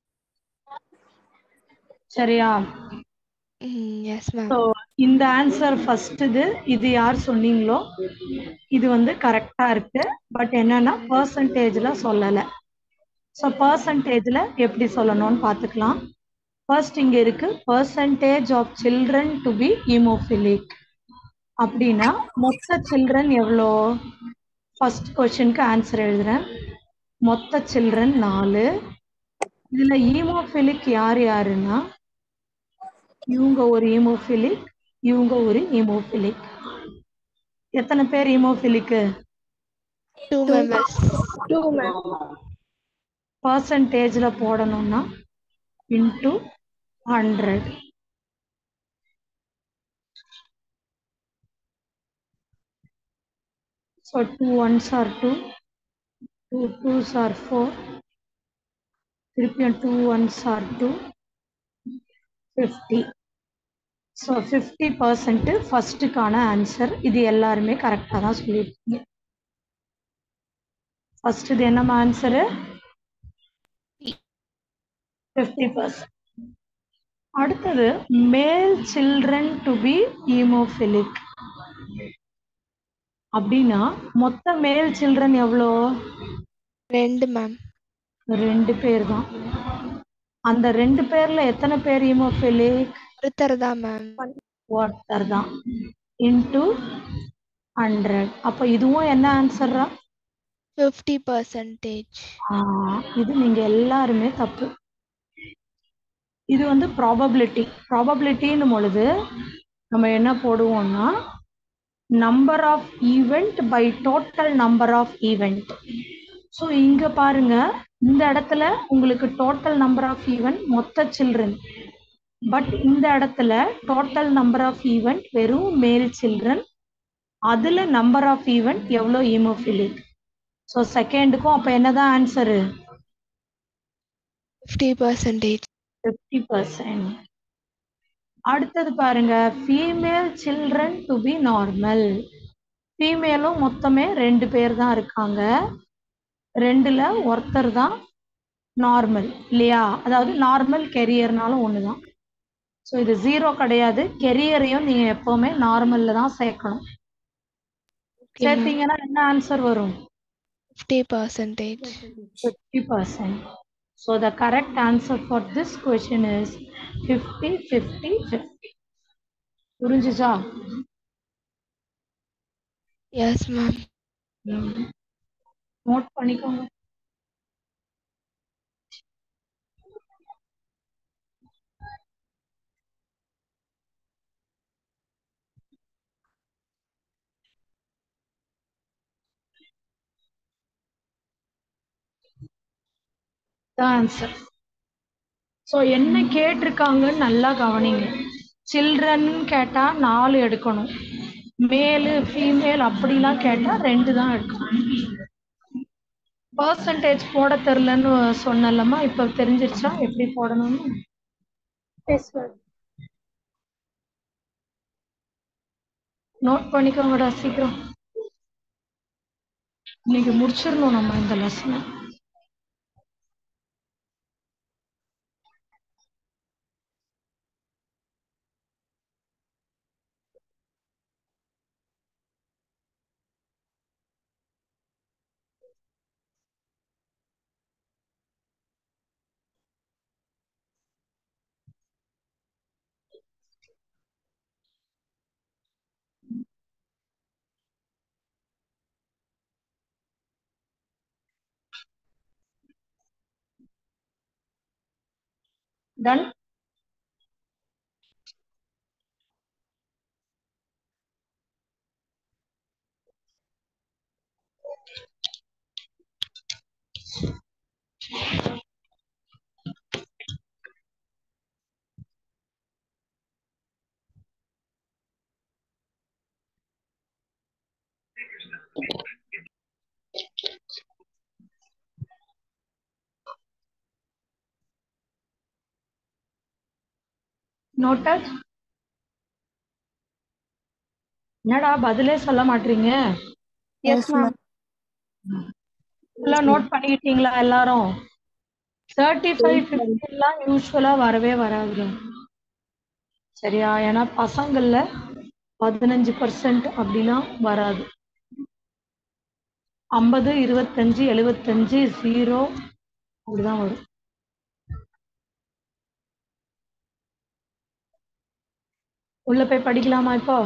சரியா Mm, yes, ma'am. ஸோ இந்த ஆன்சர் ஃபர்ஸ்ட் இது இது யார் சொன்னீங்களோ இது வந்து கரெக்டா இருக்கு பட் என்னன்னா பர்சன்டேஜ்ல சொல்லலை ஸோ பர்சன்டேஜ்ல எப்படி சொல்லணும்னு பார்த்துக்கலாம் ஃபர்ஸ்ட் இங்க இருக்கு percentage of children to be haemophilic அப்படின்னா மொத்த சில்ட்ரன் எவ்வளோ ஃபர்ஸ்ட் கொஸ்டினுக்கு ஆன்சர் எழுதுறேன் மொத்த சில்ட்ரன் நாலு இதுல ஹீமோஃபிலிக் யார் யாருன்னா இவங்க ஒரு ஹீமோஃபிலிக் இவங்க ஒரு ஹீமோஃபிலிக் எத்தனை பேர் ஹீமோஃபிலிக்கு Two members. Two, ma'am. பர்சன்டேஜ்ல போடணும்னா into hundred so two ones are two two twos are four திருப்பியும் two ones are two fifty so fifty percent ஃபர்ஸ்ட்டுக்கான ஆன்சர் இது எல்லாருமே கரெக்டாக தான் சொல்லியிருக்கீங்க ஃபர்ஸ்ட் இது என்னம்மா ஆன்சரு ஃபிஃப்டி பர்சன்ட் அடுத்தது மேல் சில்ட்ரன் டு பி ஹீமோஃபிலிக் அப்படின்னா மொத்த மேல் சில்ட்ரன் எவ்வளோ ரெண்டு மேம் ரெண்டு பேர் தான் அந்த ரெண்டு பேர்ல எத்தனை பேர் ஹீமோஃபிலிக் ஒருத்தர் தான் மேம் ஒருத்தர் தான் இன்டு ஹண்ட்ரட் அப்போ இதுவும் என்ன ஆன்சர்ரா ஃபிஃப்டி பர்சன்டேஜ் இது நீங்க எல்லாருமே தப்பு இது வந்து ப்ராபபிலிட்டி ப்ராபபிலிட்டின்னு பொழுது நம்ம என்ன போடுவோம்னா number of event by total number of event so இங்க பாருங்க இந்த இடத்துல உங்களுக்கு டோட்டல் நம்பர் ஆஃப் ஈவெண்ட் மொத்த சில்ட்ரன் பட் இந்த இடத்துல டோட்டல் நம்பர் ஆஃப் ஈவெண்ட் வெறும் மேல் சில்ட்ரன் அதுல நம்பர் ஆஃப் ஈவெண்ட் எவ்வளோ ஈமோஃபிலிக் ஸோ செகண்டுக்கும் அப்போ என்னதான் answer fifty percentage fifty percent அடுத்தது பாருங்க female children to be normal ஃபீமேலும் மொத்தமே ரெண்டு பேர் தான் இருக்காங்க ரெண்டுல ஒருத்தர் தான் நார்மல் இல்லையா அதாவது நார்மல் கெரியர்னாலும் ஒன்று தான் ஸோ இது ஜீரோ கிடையாது கெரியரையும் நீங்க எப்பவுமே நார்மல்ல தான் சேர்க்கணும் சேர்த்தீங்கன்னா என்ன ஆன்சர் வரும் fifty percentage 50%. So the correct answer for this question is 50, 50, 50. புரிஞ்சுச்சா எஸ் மேம் நோட் பண்ணிக்கோங்க ஆன்சர் ஸோ என்ன கேட்டிருக்காங்கன்னு நல்லா கவனிங்க சில்ட்ரன் கேட்டா நாலு எடுக்கணும் மேலு ஃபீமேல் அப்படிலாம் கேட்டா ரெண்டு தான் எடுக்கணும் பர்சன்டேஜ் போட தெரிலன்னு சொன்னலம்மா இப்போ தெரிஞ்சிருச்சா எப்படி போடணும்னு எஸ் மேம் நோட் பண்ணிக்கோங்கடா சீக்கிரம் இன்னைக்கு முடிச்சிடணும் நம்ம இந்த லெசனை டன் நோட்டட் என்னடா பதிலே சொல்ல மாட்டீங்க எஸ் மேம் எல்லாம் நோட் பண்ணிக்கிட்டீங்களா எல்லாரும் தேர்ட்டி ஃபைவ் ஃபிஃப்டிலாம் யூஸ்வலா வரவே வராது சரியா ஏன்னா பசங்கள்ல பதினஞ்சு பர்சன்ட் அப்படிலாம் வராது ஐம்பது இருபத்தஞ்சு எழுபத்தஞ்சு ஜீரோ அப்படிதான் வரும் உள்ள போய் படிக்கலாமா இப்போ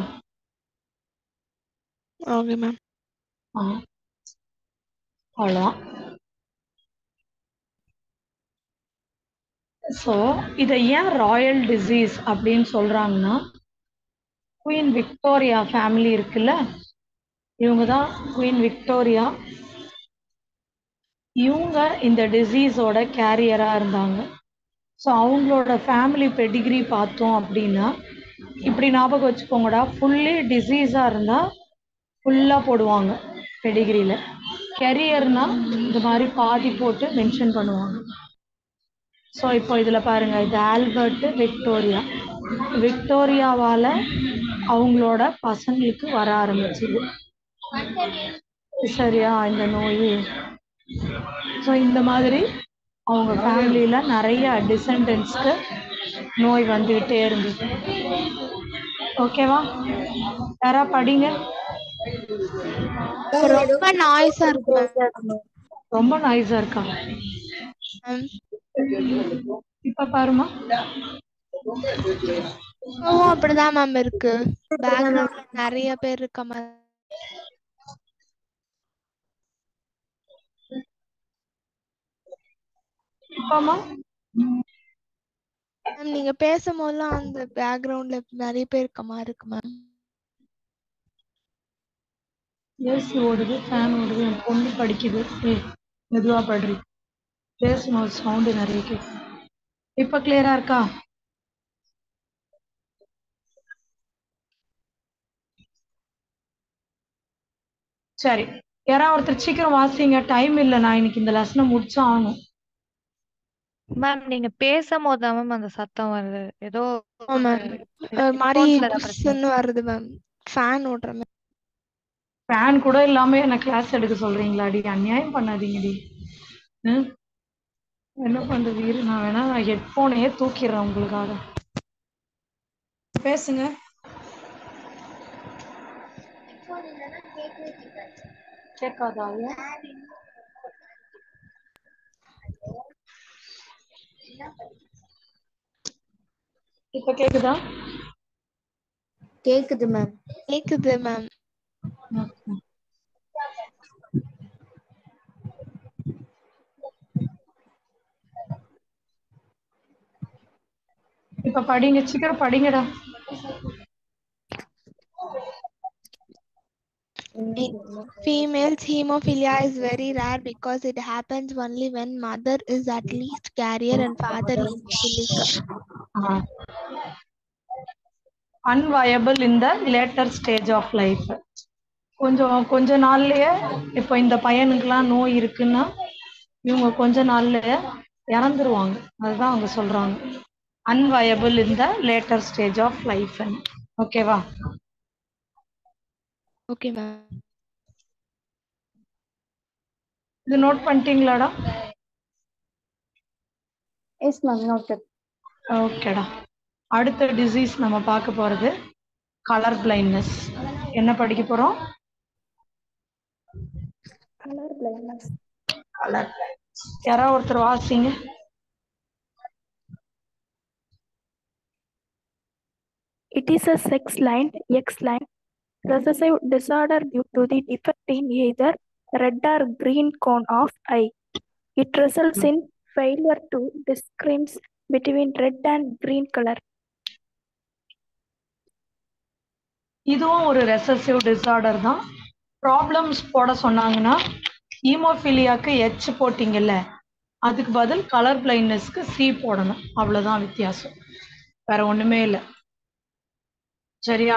ஓகே மேம் ஆ அவ்வளோதான் ஸோ இதை ஏன் ராயல் டிசீஸ் அப்படின்னு சொல்றாங்கன்னா குயின் விக்டோரியா ஃபேமிலி இருக்குல்ல இவங்க தான் குயின் விக்டோரியா இவங்க இந்த டிசீஸோட கேரியரா இருந்தாங்க ஸோ அவங்களோட ஃபேமிலி பெடிகிரி பார்த்தோம் அப்படின்னா இப்படி ஞாபகம் வச்சுக்கோங்கடா ஃபுல்லி டிசீஸாக இருந்தால் ஃபுல்லாக போடுவாங்க பெடிகிரியில் கெரியர்னா இந்த மாதிரி பாதி போட்டு மென்ஷன் பண்ணுவாங்க ஸோ இப்போ இதில் பாருங்க இது ஆல்பர்ட் விக்டோரியா விக்டோரியாவால் அவங்களோட பசங்களுக்கு வர ஆரம்பிச்சுது சரியா இந்த நோய் ஸோ இந்த மாதிரி அவங்க ஃபேமிலியில் நிறைய டிசெண்டன்ஸ்க்கு நோய் வந்துக்கிட்டே இருந்தது ஓகேவா யாரா படிங்க ரொம்ப நாய்ஸா இருக்கு மேம் ரொம்ப நாய்ஸா இருக்கா மேம் இப்ப பாருமா இப்பவும் அப்படிதான் மேம் இருக்கு பேக்ரவுண்ட்ல நிறைய பேர் இருக்க மாதிரி இப்பமா மேம் நீங்க பேசும்போதெல்லாம் அந்த பேக்ரவுண்ட்ல நிறைய பேர் இருக்க மாதிரி இருக்கு மேம் ஏசி ஓடுது ஃபேன் ஓடுது என் பொண்ணு படிக்குது ஏய் மெதுவா படுறி பேசணும் சவுண்டு நிறைய கேட்கும் இப்ப கிளியரா இருக்கா சரி யாராவது ஒருத்தர் சீக்கிரம் வாசிங்க டைம் இல்லை நான் இன்னைக்கு இந்த லெசனை முடிச்சும் ஆகணும் மேம் நீங்க பேசும்போது தான் மேம் அந்த சத்தம் வருது ஏதோ மேம் ஒரு மாதிரி புஷ்ன்னு வருது மேம் ஃபேன் ஓடுற மாதிரி ஃபேன் கூட இல்லாம என்ன கிளாஸ் எடுக்க சொல்றீங்களாடி அநியாயம் பண்ணாதீங்கடி ம்? என்ன பண்றது இரு நான் வேணா ஹெட்போனையே தூக்கிடுறேன் உங்களுக்காக பேசுங்க கேட்காதா ஏன்? இப்ப கேக்குதா கேக்குது மேம் கேக்குது மேம் Okay. இப்ப படிங்க சீக்கிரம் படிங்கடா Females hemophilia is very rare because it happens only when mother is at least carrier and father hemophilic. Unviable in the later stage of life கொஞ்சம் கொஞ்ச நாள்லயே இப்போ இந்த பையனுக்குலாம் நோய் இருக்குன்னா இவங்க கொஞ்ச நாள்லயே இறந்துருவாங்க அதுதான் அவங்க சொல்றாங்க unviable in the later stage of life ஓகேவா Okay, ma'am. இது நோட் பண்ணிட்டீங்களாடா எஸ் மேம் நோட்டட் ஓகேடா அடுத்த டிசீஸ் நம்ம பார்க்க போறது கலர் பிளைண்ட்னஸ் என்ன படிக்க போறோம் கலர் பிளைண்ட்னஸ் கலர் யாராவது ஒருத்தர் வாசிங்க It is a sex-linked, X-linked recessive disorder due to the defect in either red or green cone of eye. It results in failure to discriminate between red and green color. இதுவும் ஒரு recessive disorder தான் problems போட சொன்னாங்கன்னா ஹீமோஃபிலியாக்கு H போட்டிங்கல்ல அதுக்கு பதில் colour பிளைண்ட்னஸ்க்கு C போடணும் அவ்வளவுதான் வித்தியாசம் வேற ஒண்ணுமே இல்லை சரியா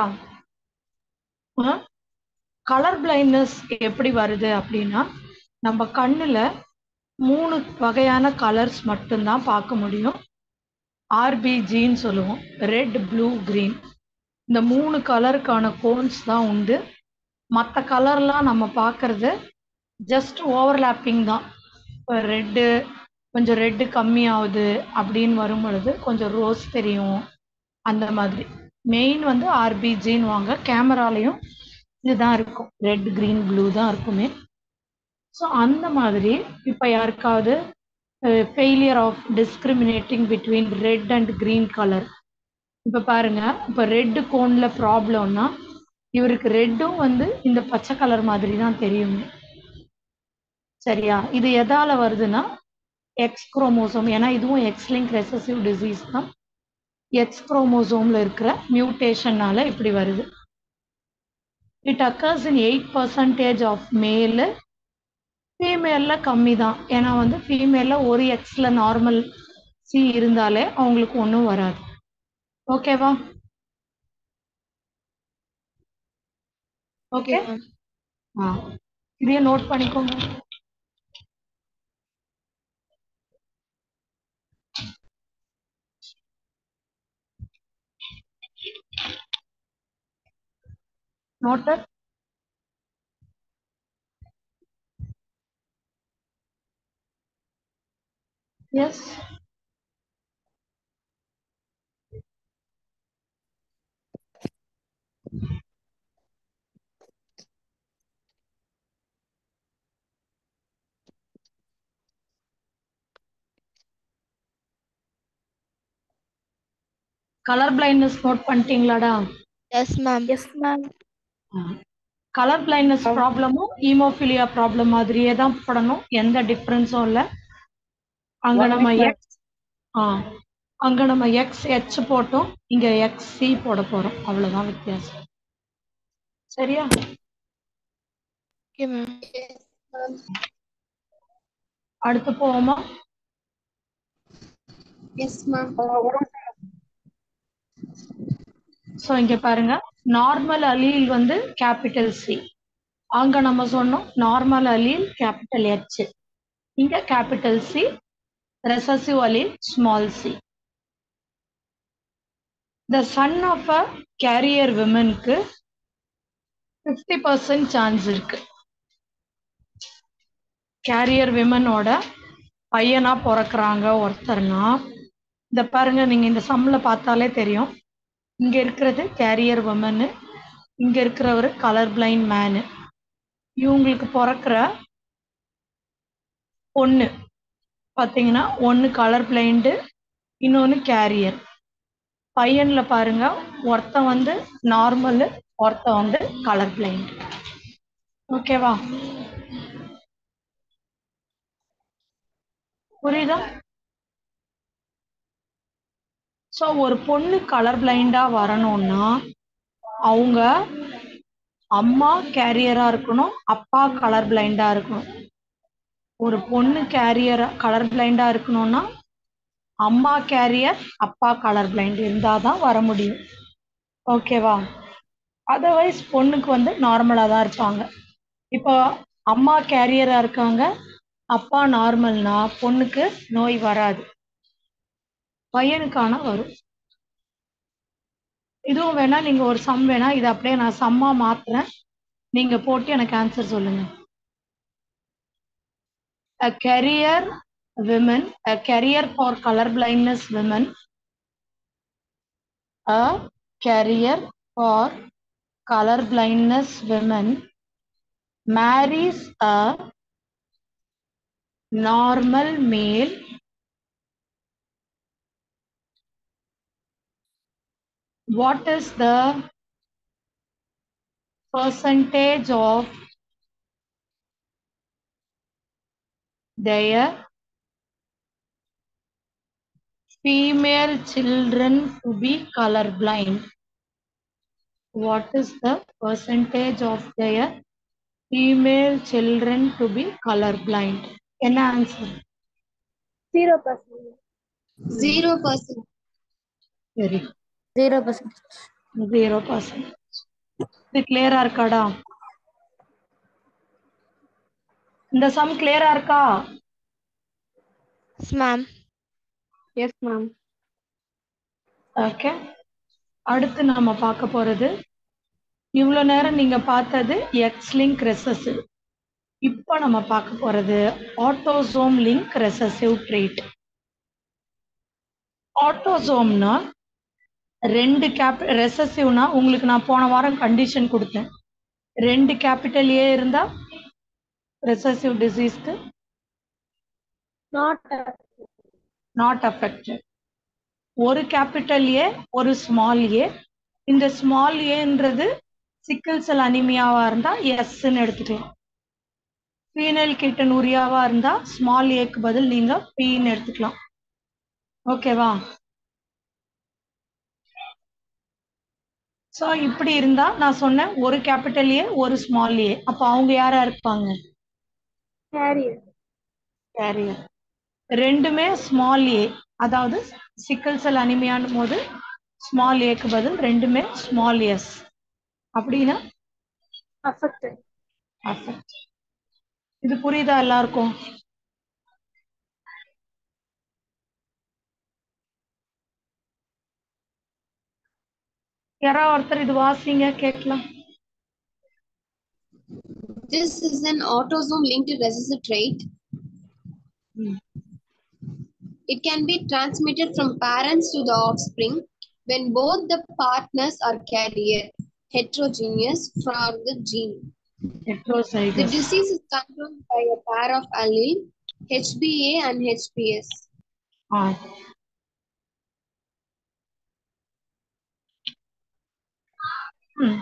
கலர் பிளைண்ட்னஸ் எப்படி வருது அப்படின்னா நம்ம கண்ணுல மூணு வகையான கலர்ஸ் மட்டும்தான் பார்க்க முடியும் ஆர்பிஜின்னு சொல்லுவோம் ரெட் ப்ளூ கிரீன் இந்த மூணு கலருக்கான கோன்ஸ் தான் உண்டு மற்ற கலர்லாம் நம்ம பார்க்கறது ஜஸ்ட் ஓவர்லாப்பிங் தான் இப்போ ரெட்டு கொஞ்சம் ரெட்டு கம்மியாகுது அப்படின்னு வரும் பொழுது கொஞ்சம் ரோஸ் தெரியும் அந்த மாதிரி மெயின் வந்து ஆர்பிஜின்னு வாங்க கேமராலையும் இதுதான் இருக்கும் ரெட் கிரீன் ப்ளூ தான் இருக்குமே ஸோ அந்த மாதிரி இப்போ யாருக்காவது failure of discriminating between red and green colour இப்போ பாருங்க இப்போ ரெட்டு கோன்ல ப்ராப்ளம்னா இவருக்கு ரெட்டும் வந்து இந்த பச்சை கலர் மாதிரி தான் தெரியுங்க சரியா இது எதால வருதுன்னா எக்ஸ் குரோமோசோம் ஏன்னா இதுவும் எக்ஸ் லிங்க் ரெசசிவ் டிசீஸ் தான் எக்ஸ் குரோமோசோம்ல இருக்கிற மியூட்டேஷன்னால இப்படி வருது it occurs in eight percentage of male ஃபீமேலில் கம்மி தான் ஏன்னா வந்து ஃபீமேலில் ஒரு எக்ஸில் நார்மல் சி இருந்தாலே அவங்களுக்கு ஒன்றும் வராது ஓகேவா ஓகே ma'am. ஆ இதையும் நோட் பண்ணிக்கோங்க noted yes colour blindness note பண்ணிட்டீங்களாடா Yes, ma'am. Yes, ma'am. Colour blindness ப்ராப்ளமும் ஹீமோஃபிலியா ப்ராப்ளம் மாதிரியே தான் போடணும் எந்த டிஃப்ரென்ஸும் இல்லை அங்க One நம்ம week ma'am. எக்ஸ் ஆ அங்க நம்ம எக்ஸ் ஹெச் போட்டோம் இங்க எக்ஸ் சி போட போறோம் அவ்வளவுதான் வித்தியாசம் சரியா ஓகே மேம் அடுத்து போவோமா எஸ் மேம் ஸோ இங்க பாருங்க நார்மல் அலீல் வந்து கேபிட்டல் சி அங்க நம்ம சொன்னோம் நார்மல் அலீல் கேபிட்டல் ஹெச் இங்க capital C recessive allele small C the son of a carrier விமனுக்கு ஃபிஃப்டி பர்சன்ட் சான்ஸ் இருக்கு கேரியர் விமனோட பையனா பிறக்குறாங்க ஒருத்தர்னா இந்த பாருங்க நீங்க இந்த சம்ல பார்த்தாலே தெரியும் இங்க இருக்கிறது கேரியர் உமனு இங்க இருக்கிறவர் கலர் பிளைண்ட் மேனு இவங்களுக்கு பிறக்கிற பொண்ணு பாத்தீங்கன்னா ஒன்னு கலர் பிளைண்டு இன்னொன்னு கேரியர் பையன்ல பாருங்க ஒருத்தன் வந்து நார்மல் ஒருத்தன் வந்து கலர் பிளைண்ட் ஓகேவா புரியுதா ஸோ ஒரு பொண்ணு கலர் பிளைண்டா வரணும்னா அவங்க அம்மா கேரியரா இருக்கணும் அப்பா கலர் பிளைண்டா இருக்கணும் ஒரு பொண்ணு கேரியர் கலர் பிளைண்டா இருக்கணும்னா அம்மா கேரியர் அப்பா கலர் பிளைண்ட் இருந்தாதான் வர முடியும் ஓகேவா அதர்வைஸ் பொண்ணுக்கு வந்து நார்மலா தான் இருப்பாங்க இப்போ அம்மா கேரியரா இருக்காங்க அப்பா நார்மல்னா பொண்ணுக்கு நோய் வராது பையனுக்கான வரும் இதுவும் வேணா நீங்க ஒரு சம் வேணா இதை அப்படியே நான் சம்மா மாத்துறேன் நீங்க போட்டு எனக்கு ஆன்சர் சொல்லுங்க a career women a career for color blindness women a career for color blindness women marries a normal male what is the percentage of their female children to be color blind what is the percentage of their female children to be color blind என்ன answer zero percent zero percent சரி zero percent zero percent இது கிளியரா இருக்காடா இந்த some கிளியரா இருக்கா ma'am yes ma'am okay அடுத்து நாம பார்க்க போறது இவ்வளோ நேரம் நீங்க பார்த்தது எக்ஸ் லிங்க் ரெசசிவ் இப்போ நம்ம பார்க்க போறது ஆட்டோசோம் லிங்க் ரெசசிவ் ட்ரீட் ஆட்டோசோம்னா ரெண்டு கேப் ரெசசிவ்னா உங்களுக்கு நான் போன வாரம் கண்டிஷன் கொடுத்தேன் ரெண்டு கேபிட்டல் ஏ இருந்தா ரெசசிவ் டிசீஸ்க்கு நாட் நாட் அஃபெக்டட் ஒரு கேபிட்டல் ஏ ஒரு ஸ்மால் ஏ இந்த ஸ்மால் ஏன்றது சிக்கிள் செல் அனிமியாவா இருந்தா எஸ்ன்னு எடுத்துக்கலாம் ஃபீனல் கிட்டனூரியாவா இருந்தா ஸ்மால் ஏக்கு பதில் நீங்க பீன்னு எடுத்துக்கலாம் ஓகேவா ஸோ இப்படி இருந்தா நான் சொன்னேன் ஒரு கேபிட்டல் ஏ ஒரு ஸ்மால் ஏ அப்போ அவங்க யாரா இருப்பாங்க கேரியர் கேரியர் ரெண்டுமே ஸ்மால் ஏ அதாவது சிக்கல் செல் அனிமியான் போது ஸ்மால் ஏக்கு பதில் ரெண்டுமே ஸ்மால் எஸ் அப்படின்னா அஃபெக்டட் affect. இது புரியுதா எல்லாருக்கும் யாரா ஒருத்தர் இது வாசிங்க கேட்கலாம் This is an autosome linked recessive trait. It can be transmitted from parents to the offspring when both the partners are carrier heterogeneous for the gene. The heterozygous disease is controlled by a pair of allele, HBA and HBS. ஆ ம்.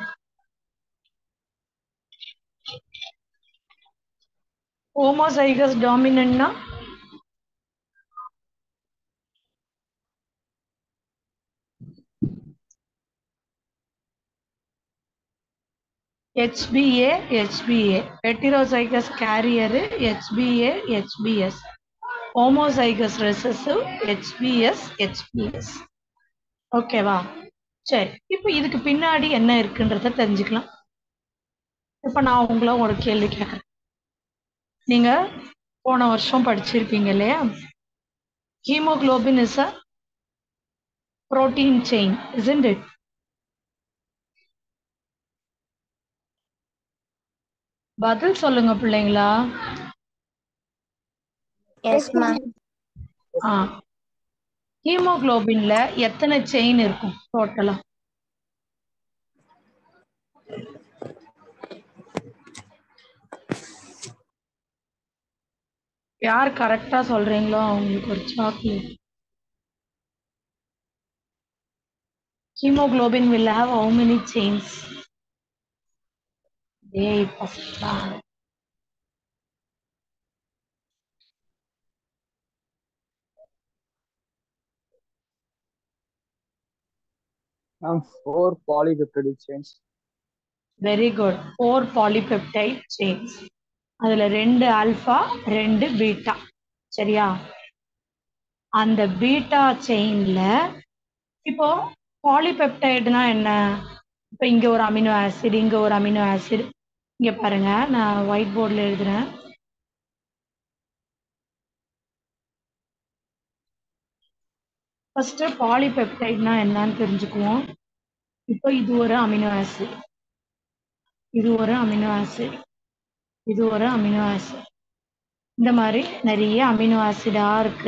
homozygous dominantனா HBA HBA heterozygous carrier HBA HBS homozygous recessive HBS HBS ஓகேவா சரி இப்போ இதுக்கு பின்னாடி என்ன இருக்குன்றத தெரிஞ்சுக்கலாம் இப்போ நான் உங்களை ஒரு கேள்வி கேட்குறேன் நீங்க போன வருஷம் படிச்சிருப்பீங்க இல்லையா haemoglobin is a protein chain isn't it பதில் சொல்லுங்க பிள்ளைங்களா எஸ் மேம் ஆ ஹீமோகுளோபின்ல எத்தனை செயின் இருக்கும் டோட்டலா யார் கரெக்டா சொல்றீங்களோ அவங்களுக்கு ஒரு chocolate hemoglobin will have how many chains ஏய் பசங்களா Ma'am, four polypeptide chains. Very good four polypeptide chains அதுல ரெண்டு ஆல்பா ரெண்டு பீட்டா சரியா அந்த பீட்டா செயின்ல இப்போ பாலிபெப்டைடுனா என்ன இப்போ இங்க ஒரு அமினோ ஆசிட் இங்க ஒரு அமினோ ஆசிட் இங்க பாருங்க நான் ஒயிட் போர்டில் எழுதுறேன் ஃபர்ஸ்ட் பாலிபெப்டைட்னா என்னன்னு தெரிஞ்சுக்குவோம் இப்போ இது ஒரு அமினோ ஆசிட் இது ஒரு அமினோ ஆசிட் இது ஒரு அமினோ ஆசிட் இந்த மாதிரி நிறைய அமினோ ஆசிடா இருக்கு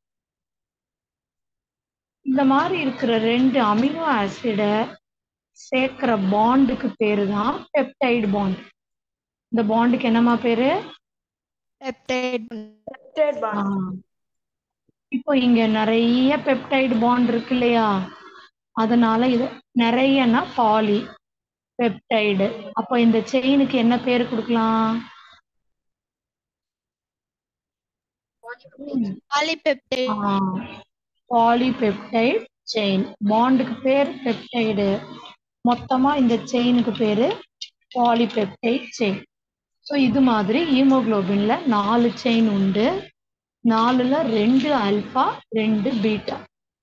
இந்த மாதிரி இருக்கிற ரெண்டு அமினோ ஆசிடை சேர்க்கிற பாண்டுக்கு பேரு தான் பெப்டைடு பாண்ட் இந்த பாண்டுக்கு என்னமா பேரு பெப்டைட் ஆ. இப்போ இங்க நிறைய பெப்டைடு பாண்ட் இருக்கு இல்லையா அதனால இது நிறையனா பாலி பெப்டைடு அப்போ இந்த செயினுக்கு என்ன பேர் கொடுக்கலாம் பாலிபெப்டைட் பாலிபெப்டைட் செயின் பாண்டுக்கு பேர் பெப்டைடு மொத்தமா இந்த செயினுக்கு பேரு பாலிபெப்டைட் செயின் ஸோ இது மாதிரி ஹீமோகுளோபின்ல நாலு செயின் உண்டு நாலுல ரெண்டு ஆல்பா ரெண்டு பீட்டா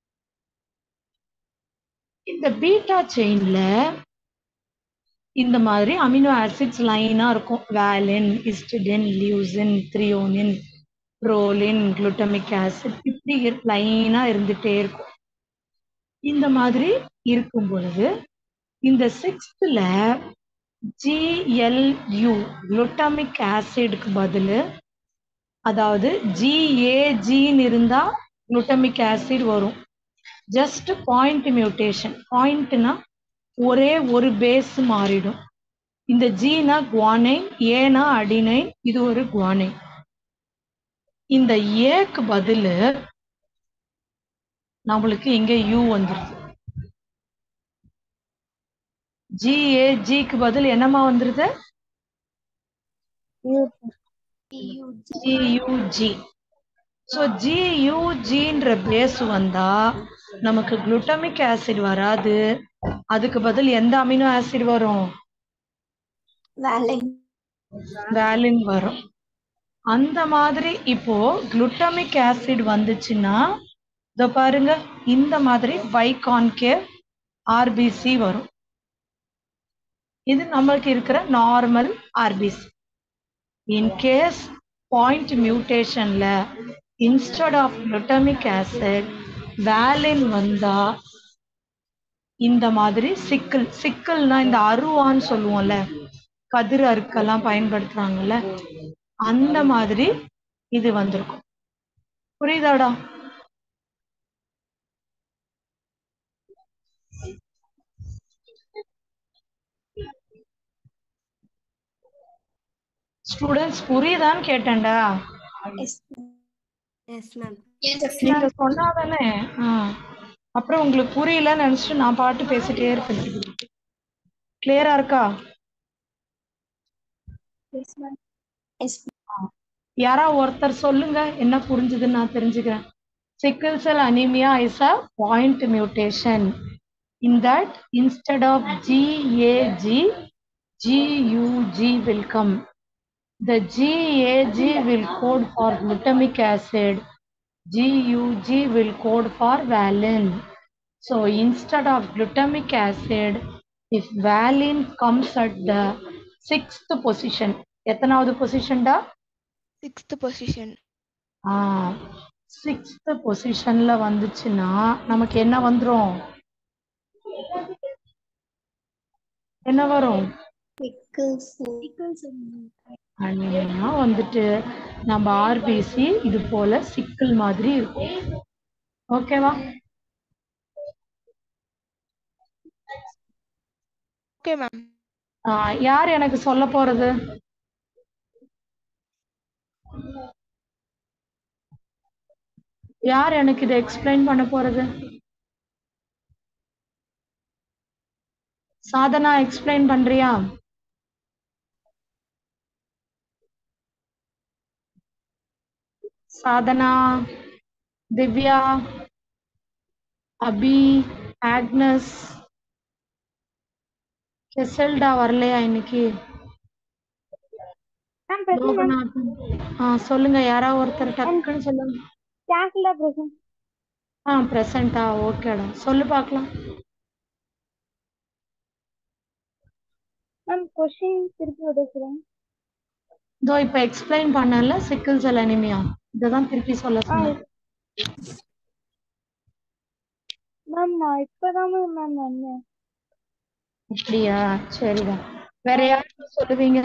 இந்த பீட்டா செயின்ல இந்த மாதிரி அமினோ ஆசிட்ஸ் லைனா இருக்கும் valine histidine leucine threonine proline glutamic acid இப்படி லைனா இருந்துட்டே இருக்கும் இந்த மாதிரி இருக்கும் பொழுது இந்த சிக்ஸ்த்ல ஜிஎல்யூ குளுட்டமிக் ஆசிட்க்கு பதில் அதாவது ஜிஏஜின்னு இருந்தா குளுட்டமிக் ஆசிட் வரும் ஜஸ்ட் பாயிண்ட் மியூட்டேஷன் பாயிண்ட்னா ஒரே ஒரு பேஸ் மாறிடும் இந்த ஜீனா குவானைன் ஏனா அடினைன் இது ஒரு குவானைன் இந்த ஏக்கு பதில் நம்மளுக்கு இங்க யூ வந்துருது ஜிஏ ஜிக்கு பதில் என்னமா வந்துருது ஜியூஜி ஸோ ஜியூஜின்ற பேஸ் வந்தா நமக்கு குளுட்டமிக் ஆசிட் வராது அதுக்கு பதில் எந்த அமினோ ஆசிட் வரும் வேலின் வரும் அந்த மாதிரி இப்போ குளுட்டமிக் ஆசிட் வந்துச்சுன்னா இதோ பாருங்க இந்த மாதிரி பைகான்கேவ் ஆர்பிசி வரும் இது நம்மளுக்கு இருக்கிற நார்மல் ஆர்பிசி இன்கேஸ் பாயிண்ட் மியூட்டேஷன்ல instead of glutamic acid valine வந்தா இந்த மாதிரி சிக்கல் சிக்கல்னா இந்த அருவான்னு சொல்லுவோம்ல கதிர் அறுக்கெல்லாம் பயன்படுத்துறாங்கல்ல அந்த மாதிரி இது வந்திருக்கும் புரியுதாடா ஸ்டூடெண்ட்ஸ் புரியுதான்னு கேட்டேன்டா நீங்க சொன்னாதானே ஆ. அப்புறம் உங்களுக்கு புரியலன்னு நினைச்சிட்டு நான் பாட்டு பேசிட்டே இருப்பேன் கிளியரா இருக்கா யாரா ஒருத்தர் சொல்லுங்க என்ன புரிஞ்சுதுன்னு நான் தெரிஞ்சுக்கிறேன் sickle cell anemia is a point mutation in that instead of GAG GUG will come. The GAG will code for glutamic acid. GUG will code for valine. So instead of glutamic acid, if valine comes at the sixth position, எத்தனாவது பொசிஷன்டா sixth position ஆ sixth பொசிஷன்ல வந்துச்சுன்னா நமக்கு என்ன வந்துரும் என்ன வரும் அனிமியா வந்துட்டு நம்ம ஆர்பிசி இது போல சிக்கல் மாதிரி இருக்கும் ஓகேவா ஓகே மேம் ஆ, யார் எனக்கு சொல்ல போறது யார் எனக்கு இதை எக்ஸ்பிளைன் பண்ண போறது சாதனா எக்ஸ்பிளைன் பண்றியா சாதனா திவ்யா அபி ஆக்னஸ் கெசல்டா வரலையா இன்னைக்கு லோகநாதன். ஆ சொல்லுங்க யாராவது ஒருத்தர் டக்குன்னு சொல்லுங்க கிளாஸ்ல பிரசன்ட் ஆ பிரசண்டா ஓகேடா சொல்லு பார்க்கலாம் மேம் கொஸ்டின் திருப்பி உடைக்கிறேன் இதோ இப்ப எக்ஸ்பிளைன் பண்ணல சிக்கிள் செல் அனிமியா இததான் திருப்பி சொல்ல சொன்னேன் மேம் நான் இப்பதான் மேம் வந்தேன் அப்படியா சரிடா வேற யாருக்கு சொல்லுவீங்க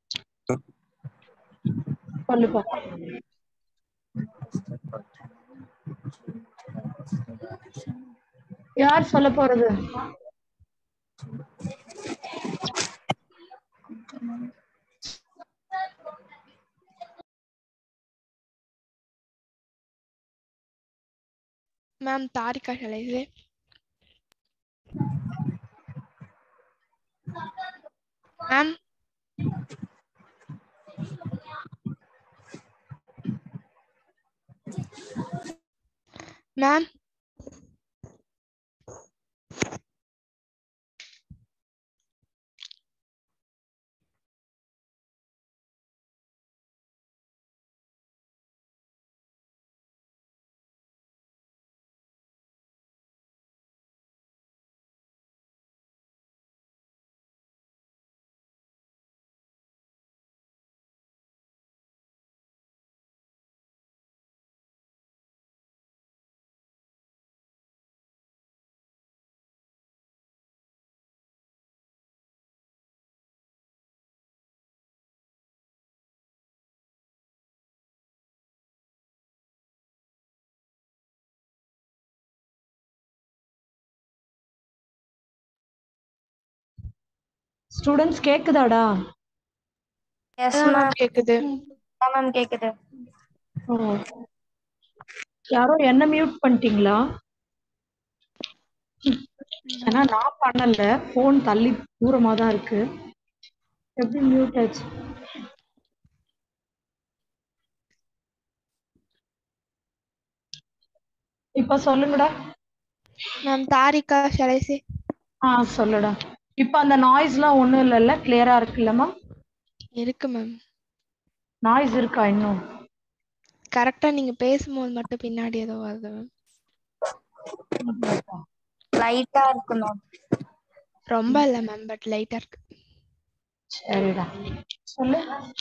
சொல்லுப்பா யார் சொல்ல போறது மேம் தாரிகா ஷலைசு மேம் மேம் ஸ்டூடெண்ட்ஸ் கேக்குதாடா எஸ் மேம் மேம் கேக்குது மேம் கேக்குது ஓ யாரோ என்ன மியூட் பண்ணிட்டீங்களா ஏன்னா நான் பண்ணல போன் தள்ளி தூரமா தான் இருக்கு எப்படி மியூட் ஆச்சு இப்ப சொல்லுங்கடா மேம் தாரிகா ஷலைசு ஆ சொல்லுடா இப்ப அந்த நாய்ஸ்லாம் ஒண்ணும் இல்லைல்ல கிளியரா இருக்குல்லம்மா இருக்கு மேம் நாய்ஸ் இருக்கா இன்னும் கரெக்டா நீங்க பேசும்போது மட்டும் பின்னாடி ஏதோ வருது மேம் லைட்டா இருக்கு மேம் ரொம்ப இல்ல மேம் பட் லைட்டா இருக்கு சரிடா சொல்லு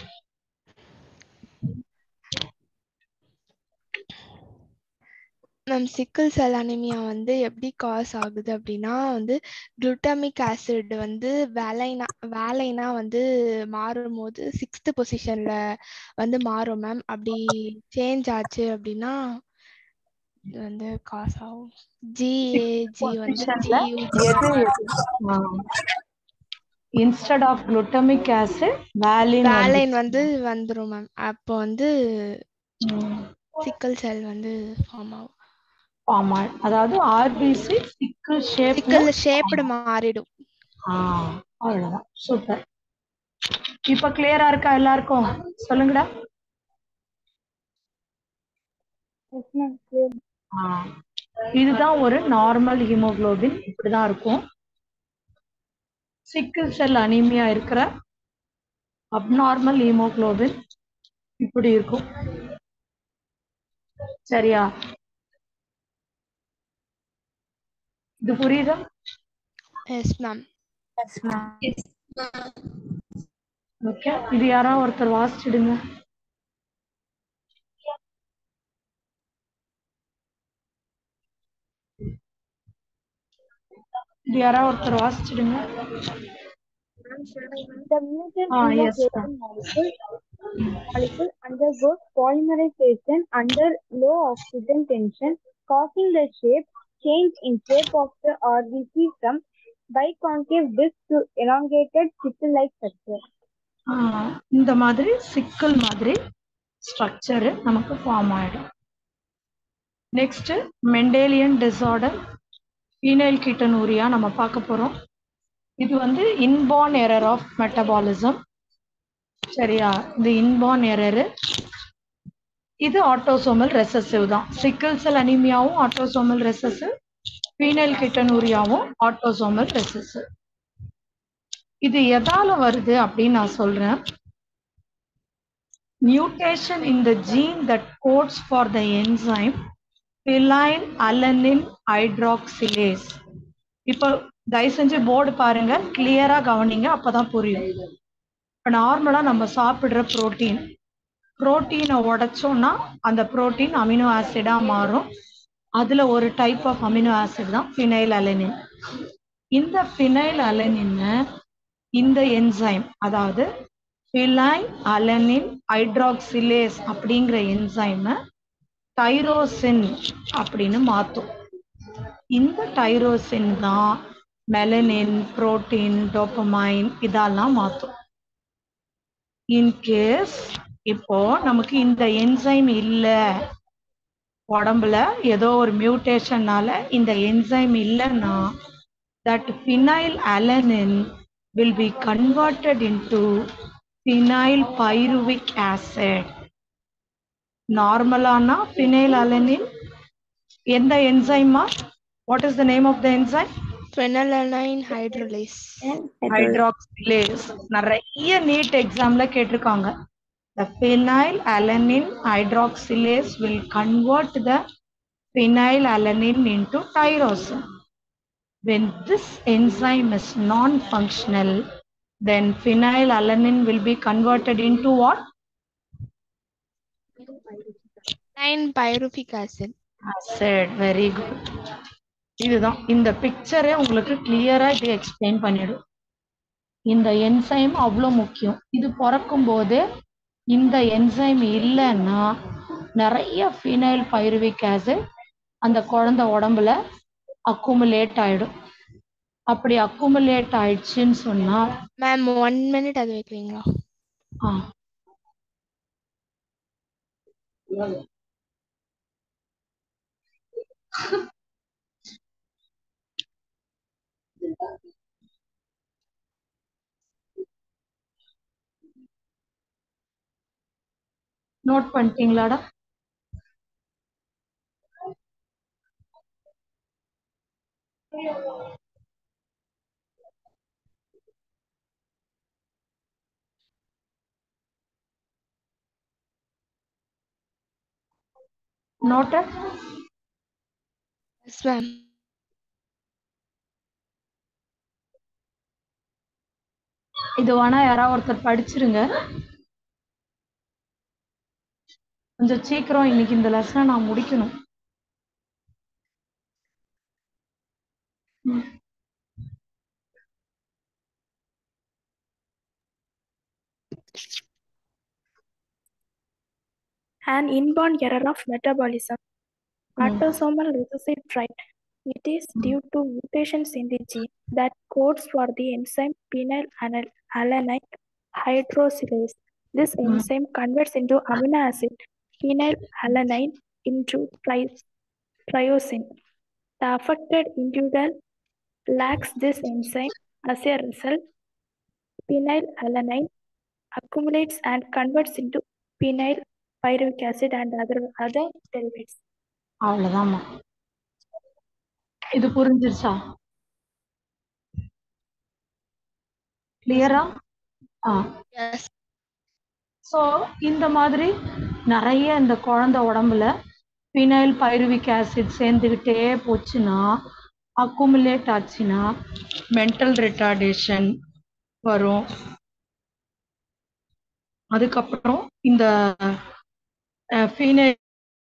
மேம் சிக்கிள் செல் அனிமியா வந்து எப்படி காஸ் ஆகுது அப்படின்னா வந்து குளுட்டமிக் ஆசிட் வந்து வேலைனா வேலைனா வந்து மாறும்போது சிக்ஸ்த் பொசிஷன்ல வந்து மாறும் மேம் அப்படி சேஞ்ச் ஆச்சு அப்படின்னா இது வந்து காஸ் ஆகும் ஜிஏஜி வந்து பொசிஷன்ல GUG instead of glutamic acid valine valine வந்து வந்துரும் மேம் அப்போ வந்து சிக்கல் செல் வந்து ஃபார்ம் ஆகும் ஆமா அதாவது ஆர்பிசி சிக்கிள் ஷேப்ல சிக்கல் ஷேப்டு மாறிடும் ஆ அவ்வளவுதான் சூப்பர் இப்ப கிளியரா இருக்கா எல்லாருக்கும் சொல்லுங்கடா எஸ் மேம் clear. ஆ இதுதான் ஒரு நார்மல் ஹீமோகுளோபின் இப்படிதான் இருக்கும் சிக்கிள் செல் அனீமியா இருக்கிற அப்நார்மல் ஹீமோகுளோபின் இப்படி இருக்கும் சரியா இது புரியுதா எஸ் மேம் ஓகே இது யாரா ஒருத்தர் வாசிச்சிடுங்க இது யாரா ஒருத்தர் வாசிச்சிடுங்க The mutant Ah, in the yes, protein molecule, molecule undergoes polymerization under low oxygen tension, causing the shape change in shape of the RBC from biconcave disc to elongated sickle-like structure. ஆஹ் இந்த மாதிரி சிக்கல் மாதிரி structure நமக்கு form ஆயிடும் next Mendelian disorder phenylketonuria நம்ம பார்க்க போறோம் இது வந்து இன்பார்ன் எரர் ஆஃப் மெட்டபாலிசம் சரியா இந்த இன்பார்ன் எரரு இது ஆட்டோசோமல் ரெசசிவ் தான் சிக்கிள் செல் அனிமியாவும் ஆட்டோசோமல் ரெசசிவ் ஃபீனைல் கிட்டனூரியாவும் ஆட்டோசோமல் ரெசசிவ் இது எதால வருது அப்படின்னு நான் சொல்றேன் mutation in the gene that codes for the enzyme phenylalanine hydroxylase இப்போ தயவு செஞ்சு போர்டு பாருங்க கிளியரா கவனிங்க அப்பதான் புரியும் இப்போ நார்மலா நம்ம சாப்பிடுற புரோட்டீன் புரோட்டீனை உடைச்சோம்னா அந்த புரோட்டீன் அமினோ ஆசிடா மாறும் அதுல ஒரு டைப் ஆஃப் அமினோ ஆசிட் தான் ஃபினைல் அலனின் இந்த ஃபினைல் அலனின்னு இந்த என்சைம் அதாவது ஃபிலைன் அலனின் ஹைட்ராக்சிலேஸ் அப்படிங்கிற என்சைமை டைரோசின் அப்படின்னு மாற்றும் இந்த டைரோசின் தான் மெலனின் புரோட்டீன் டோப்பமைன் இதெல்லாம் மாற்றும் இன்கேஸ் இப்போ நமக்கு இந்த என்சைம் இல்லை உடம்புல ஏதோ ஒரு மியூட்டேஷன்னால இந்த என்சைம் இல்லைன்னா that phenyl alanine will be converted into phenyl pyruvic acid. நார்மலானா phenyl alanine எந்த என்சைமா what is the name of the enzyme phenylalanine hydrolase hydroxylase நிறைய நீட் எக்ஸாம்ல கேட்டிருக்காங்க the phenyl alanine hydroxylase will convert the phenyl alanine into tyrosine when this enzyme is non-functional then phenylalanine will be converted into what nine pyruvic acid acid very good இதுதான் இந்த பிக்சரே உங்களுக்கு கிளியரா இது explain பண்ணிடும் இந்த enzyme அவ்வளோ முக்கியம் இது பிறக்கும் போதே இந்த என்சைம் இல்லைன்னா நிறைய ஃபீனைல் பைருவிக் ஆசிட் அந்த குழந்தை உடம்புல அக்குமுலேட் ஆயிடும் அப்படி அக்குமுலேட் ஆயிடுச்சுன்னு சொன்னா மேம் ஒன் மினிட் அது வைக்கிறீங்களா ஆ நோட் பண்ணிட்டீங்களாடா நோட்டட் எஸ் மேம் இது வேணா யாராவது ஒருத்தர் படிச்சிருங்க கொஞ்சம் சீக்கிரம் இன்னைக்கு இந்த லெசனை நான் முடிக்கணும் ம். An inborn error of metabolism. Autosomal recessive trait. It is due to mutations in the gene that codes for the enzyme phenylalanine hydroxylase. This enzyme converts into amino acid phenylalanine into tri- tyrosine. The affected individual lacks this enzyme. As a result, phenylalanine accumulates and converts into phenyl pyruvic acid and other other derivatives. அவ்வளவுதாம்மா இது புரிஞ்சிருச்சா கிளியரா ஆ Yes. So இந்த மாதிரி நிறைய இந்த குழந்தை உடம்புல phenyl phenylpyruvic acid சேர்ந்துக்கிட்டே போச்சுன்னா accumulate ஆச்சுன்னா மென்டல் ரிட்டார்டேஷன் வரும் அதுக்கப்புறம் இந்த ஃபீனைல்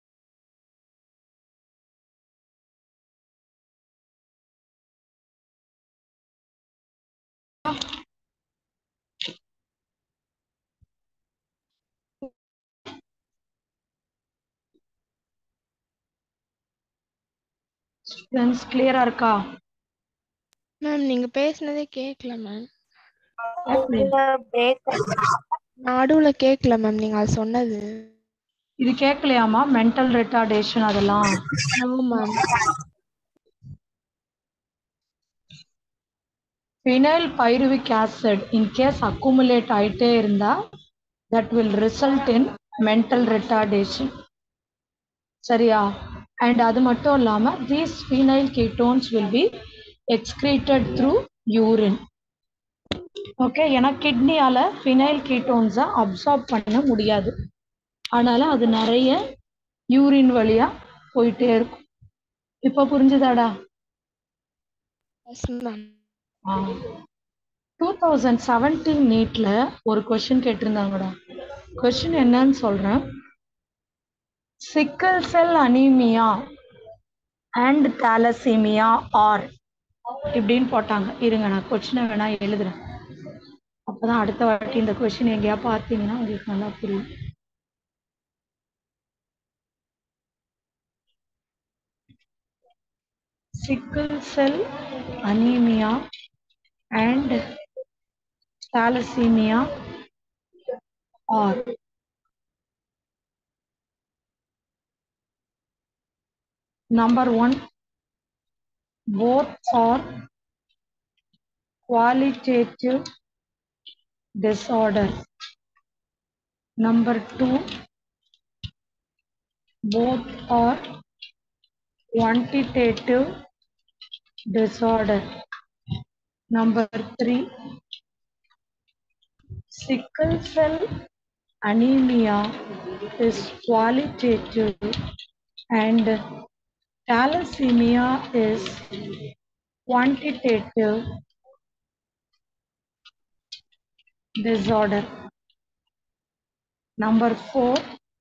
ஸ்டூடெண்ட்ஸ் கிளியரா இருக்கா மேம் நீங்க பேசுனதே கேட்கல மேம் கேட்கலையா? நடுவுல கேட்கல மேம் நீங்க அது சொன்னது இது கேட்கலையாமா மென்டல் ரிட்டார்டேஷன் அதெல்லாம் no ma'am phenylpyruvic acid in case accumulate ஆயிட்டே இருந்தா that will result in mental retardation சரியா அண்ட் அது மட்டும் இல்லாம these phenyl ketones will be excreted through urine okay ஏன்னா கிட்னியால ஃபினைல் கீட்டோன்ஸை அப்சார்ப் பண்ண முடியாது அதனால அது நிறைய யூரின் வழியா போயிட்டே இருக்கும் இப்போ புரிஞ்சுதாடா yes ma'am two thousand seventeen நீட்ல ஒரு கொஷின் கேட்டிருந்தாங்கடா கொஷின் என்னன்னு சொல்றேன் sickle cell anaemia and thalassaemia are இப்படின்னு போட்டாங்க இருங்க நான் கொஷினை வேணா எழுதுறேன் அப்பதான் அடுத்த வாட்டி இந்த கொஷின் எங்கேயா பார்த்தீங்கன்னா உங்களுக்கு நல்லா புரியும் sickle cell anemia and thalassemia are number one both are qualitative disorder number two both are quantitative disorder. Number three, sickle cell anemia is qualitative and thalassemia is quantitative disorder. Number four,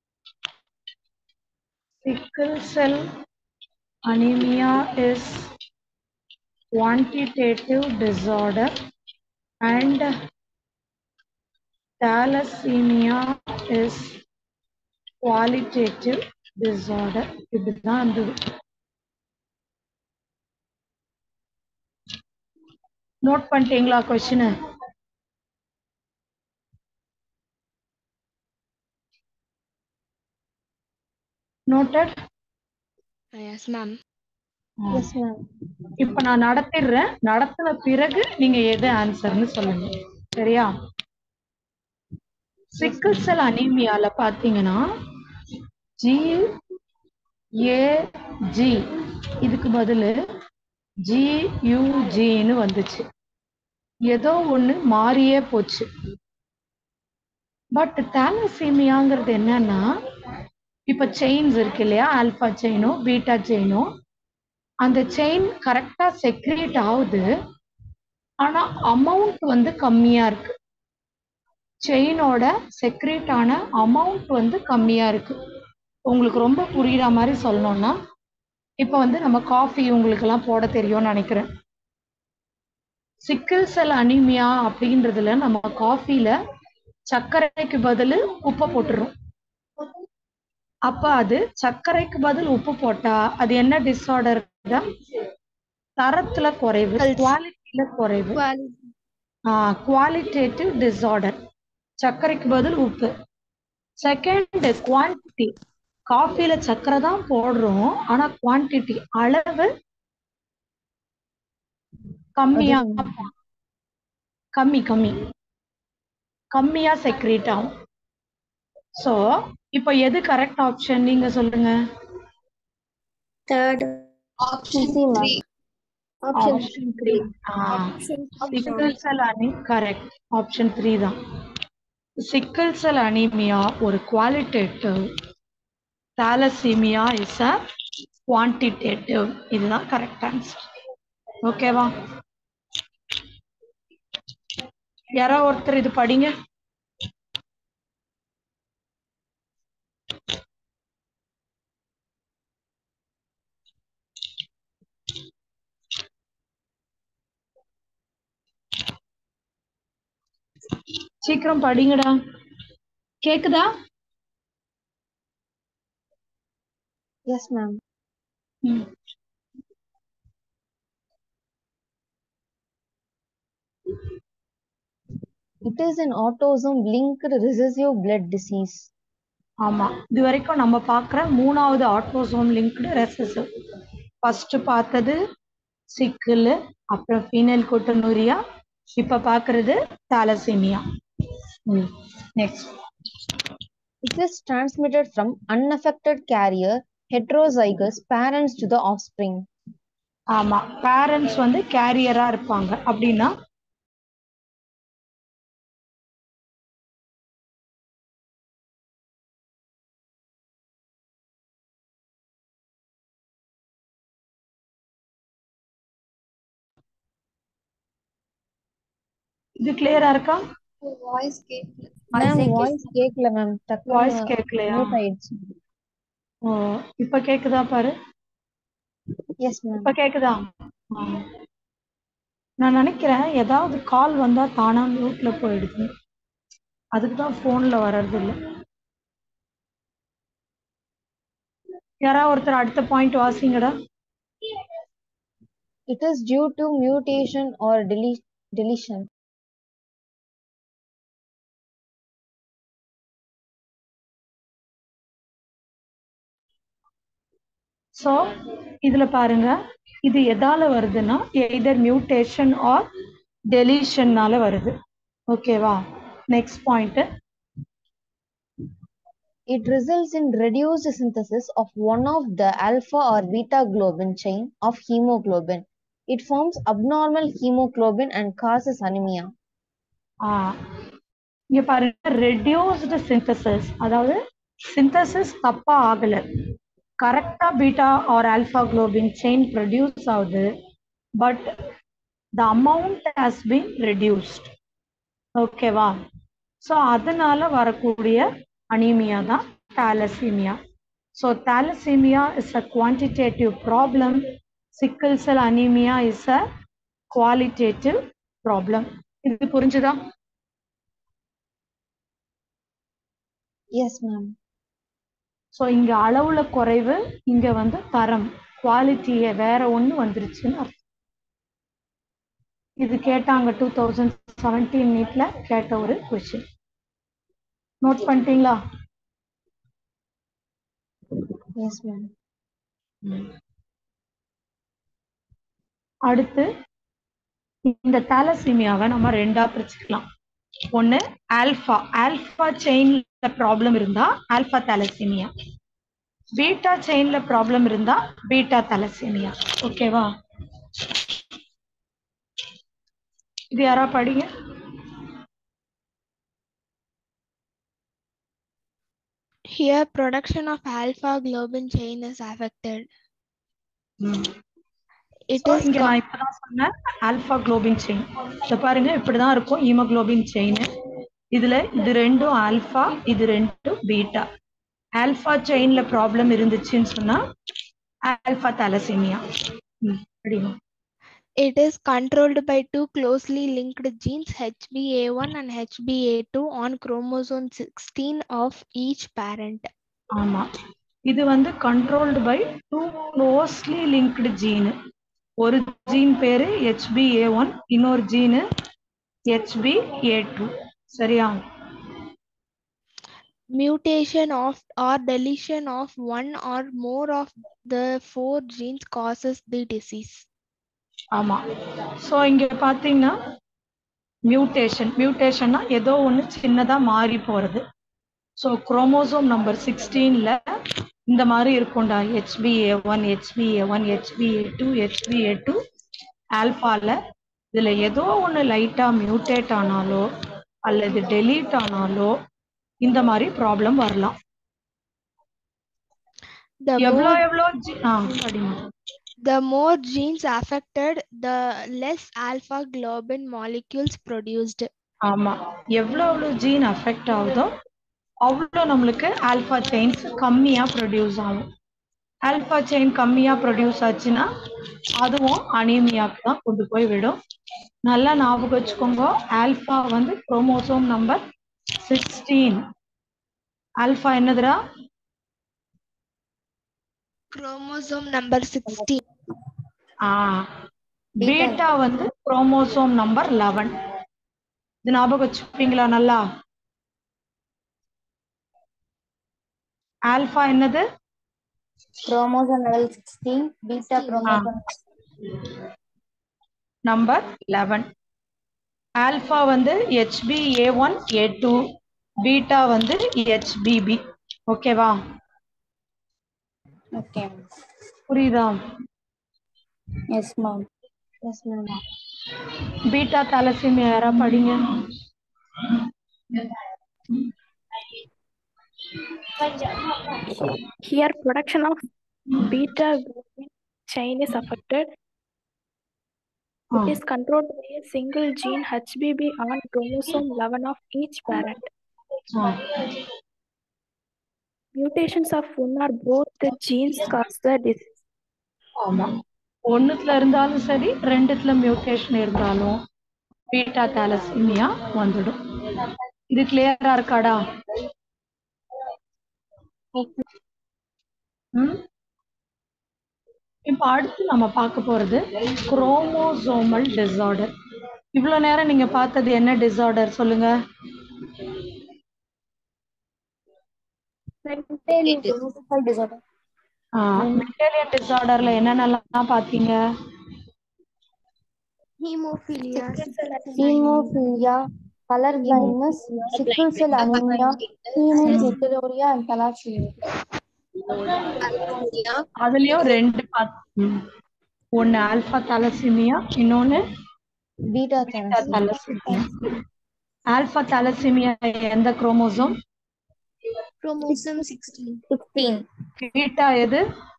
sickle cell anemia is quantitative disorder and thalassemia is qualitative disorder இப்படிதான் இருந்தது note பண்ணிட்டீங்களா question noted yes ma'am இப்ப நான் நடத்திடுறேன் நடத்தின பிறகு நீங்க எது ஆன்சர்னு சொல்லுங்க சரியா சிக்கிள் செல் அனீமியால பாத்தீங்கன்னா ஜி ஏ ஜி இதுக்கு பதிலு ஜி யூஜின்னு வந்துச்சு ஏதோ ஒண்ணு மாறியே போச்சு பட் தாலசீமியாங்கிறது என்னன்னா இப்ப செயின்ஸ் இருக்கு இல்லையா ஆல்பா செயினோ பீட்டா செயினோ அந்த செயின் கரெக்டா செக்ரேட் ஆகுது ஆனா அமௌண்ட் வந்து கம்மியா இருக்கு செயினோட செக்ரேட் ஆன அமௌண்ட் வந்து கம்மியா இருக்கு உங்களுக்கு ரொம்ப புரியுற மாதிரி சொல்லணும்னா இப்போ வந்து நம்ம காஃபி உங்களுக்கு எல்லாம் போட தெரியும்னு நினைக்கிறேன் சிக்கிள் செல் அனிமியா அப்படின்றதுல நம்ம காஃபில சர்க்கரைக்கு பதில் உப்பை போட்டுறோம் அப்ப அது சர்க்கரைக்கு பதில் உப்பு போட்டா அது என்ன டிஸார்டர் தரத்துல குறைவு குவாலிட்டியில குறைவு குவாலிட்டேட்டிவ் டிஸார்டர் சர்க்கரைக்கு பதில் உப்பு செகண்ட் குவான்டிட்டி காஃபில சர்க்கரை தான் போடுறோம் ஆனா குவான்டிட்டி அளவு கம்மியா கம்மி கம்மி கம்மியா செக்ரேட் ஆகும் சோ இப்போ எது கரெக்ட் ஆப்ஷன் நீங்க சொல்லுங்க Third. Option three. Option option three. Three sickle cell அனி கரெக்ட் ஆப்ஷன் த்ரீ தான் சிக்கல் செல் அனீமியா ஒரு qualitative thalassaemia is a quantitative இதுதான் கரெக்ட் ஆன்சர் ஓகேவா யாரோ ஒருத்தர் இது படிங்க சீக்கிரம் படிங்கடா கேக்குதா Yes, ma'am. ம் It is an autosome linked recessive blood disease. ஆமா இது வரைக்கும் நம்ம பார்க்குற மூணாவது ஆட்டோசோம் லிங்க்டு ரெசசிவ் ஃபர்ஸ்ட் பார்த்தது சிக்கிள் அப்புறம் ஃபீனைல் கொட்டனூரியா இப்ப பார்க்கறது thalassaemia next It is transmitted from unaffected carrier heterozygous parents to the offspring. ஆமா பேரண்ட்ஸ் வந்து கேரியரா இருப்பாங்க அப்படின்னா இது கிளியரா இருக்கா வாய்ஸ் கேட்கல Ma'am, voice கேக்கல மேம் வாய்ஸ் டக்குனு கேட்கலையா mute ஆயிடுச்சு ஓ இப்ப கேக்குதா பாரு எஸ் மேம் இப்ப கேக்குதா ஆ. நான் நினைக்கிறேன் ஏதாவது கால் வந்தா தானா மியூட்ல போயிடுது அதுக்கு தான் போன்ல வர்றது இல்ல யாராவது ஒருத்தர் அடுத்த பாயிண்ட் வாசிங்கடா It is due to mutation or dele- deletion. So இதுல பாருங்க இது எதால வருதுன்னா எய்தர் மியூட்டேஷன் ஆர் டெலீஷன்னால வருது ஓகேவா next point It results in reduced synthesis of one of the alpha or beta globin chain of hemoglobin. It forms abnormal hemoglobin and causes anemia. ஆ இங்க பாருங்க ரெடியூஸ்டு சிந்தசிஸ் அதாவது சிந்தசிஸ் தப்பா ஆகல கரெக்டா beta or alpha globin chain produce ஆகுது but the amount has been reduced ஓகேவா so அதனால வரக்கூடிய அனீமியா தான் thalassaemia so thalassaemia is a quantitative problem sickle cell anaemia is a qualitative problem இது புரிஞ்சுதா Yes, ma'am. ஸோ இங்க அளவுல குறைவு இங்க வந்து தரம் குவாலிட்டிய வேற ஒண்ணு வந்துருச்சுன்னு அர்த்தம் இது கேட்டாங்க டூ தௌசண்ட் செவன்டீன் நீட்ல கேட்ட ஒரு கொஸ்டின் நோட் பண்ணிட்டீங்களா Yes, ma'am. அடுத்து இந்த தாலசீமியாவை நம்ம ரெண்டா பிரிச்சுக்கலாம் ஒண்ணு ஆல்பா ஆல்பா செயின்ல ப்ராப்ளம் இருந்தா ஆல்பா தாலசீமியா பீட்டா செயின்ல ப்ராப்ளம் இருந்தா பீட்டா தாலசீமியா ஓகேவா இது யாரா படிங்க Here, production of alpha globin chain is affected. It So, is இங்க co- நான் இப்பதான் சொன்னேன் ஆல்பா குளோபின் செயின் இத பாருங்க இப்படிதான் இருக்கும் ஹீமோகுளோபின் செயின் இதுல இது ரெண்டும் ஆல்பா இது ரெண்டும் பீட்டா ஆல்பா செயின்ல ப்ராப்ளம் இருந்துச்சுன்னு சொன்னா ஆல்பா தாலசீமியா படிங்க It is controlled by two closely linked genes HBA1 and HBA2 on chromosome 16 of each parent. ஆமா இது வந்து controlled by two closely linked gene ஒரு ஜீன் பேரு ஹெச்பிஏ ஒன் இன்னொரு ஜீனு ஹெச்பிஏ டூ சரியா Mutation of or deletion of one or more of the four genes causes the disease. ஆமா so இங்க பாத்தீங்கன்னா மியூட்டேஷன் மியூட்டேஷன்னா ஏதோ ஒன்று சின்னதா மாறி போறது ஸோ குரோமோசோம் நம்பர் சிக்ஸ்டீன்ல இந்த மாதிரி இருக்கும்டா HBA one HBA one HBA two HBA two ஆல்பால இதுல ஏதோ ஒண்ணு லைட்டா மியூட்டேட் ஆனாலோ அல்லது டெலீட் ஆனாலோ இந்த மாதிரி ப்ராப்ளம் வரலாம் The எவ்வளோ more, எவ்வளோ ஜி- ஆ படிமா the more genes affected, the less alpha globin molecules produced. ஆமா எவ்வளோ எவ்வளோ ஜீன் அஃபெக்ட் ஆகுதோ அவ்வளோ நம்மளுக்கு ஆல்ஃபா செயின்ஸ் கம்மியா ப்ரொடியூஸ் ஆகும் ஆல்ஃபா செயின் கம்மியா ப்ரொடியூஸ் ஆச்சுன்னா அதுவும் அனீமியாக்கு தான் கொண்டு போய் விடும் நல்லா ஞாபகம் வச்சுக்கோங்க ஆல்ஃபா வந்து குரோமோசோம் நம்பர் சிக்ஸ்டீன் ஆல்ஃபா என்னதுடா Chromosome number 16. ஆ பீட்டா வந்து குரோமோசோம் நம்பர் லெவன் இது ஞாபகம் வச்சுப்பீங்களா நல்லா ஆல்ஃபா என்னது Chromosome level 16, beta chromosome. Number eleven alpha வந்து HB A one A two beta வந்து ஹெச்பிபி ஓகேவா Okay. புரியுதா Yes, ma'am. Yes, ma'am. Beta thalassaemia யாரா படிங்க Here, production of beta globin chain is affected. It is controlled by a single gene HBB on chromosome 11 of each parent. Mutations of one or both the genes cause the disease. ஆமா ஒண்ணுத்துல இருந்தாலும் சரி ரெண்டுத்துல mutation இருந்தாலும் beta thalassaemia வந்துடும் இது கிளியரா இருக்காடா ம் இப்ப அடுத்து நம்ம பார்க்க போறது குரோமோசோமல் டிசார்டர் இவ்வளவு நேரம் நீங்க பார்த்தது என்ன டிசார்டர் சொல்லுங்க Chromosomal disorder. மென்டலியன் டிசார்டர்ல என்னென்னலாம் பார்த்தீங்க Hemophilia. Hemophilia, color blindness, sickle cell anemia, teenage heteroria, and thalassemia. அதுலயும் ரெண்டு பார்த்தோம் ஒன்னு ஆல்பா தலசிமியா இன்னொன்னு Beta beta thalassemia alpha thalassemia எந்த குரோமோசோம் Chromosome 16. 16. பீட்டா எது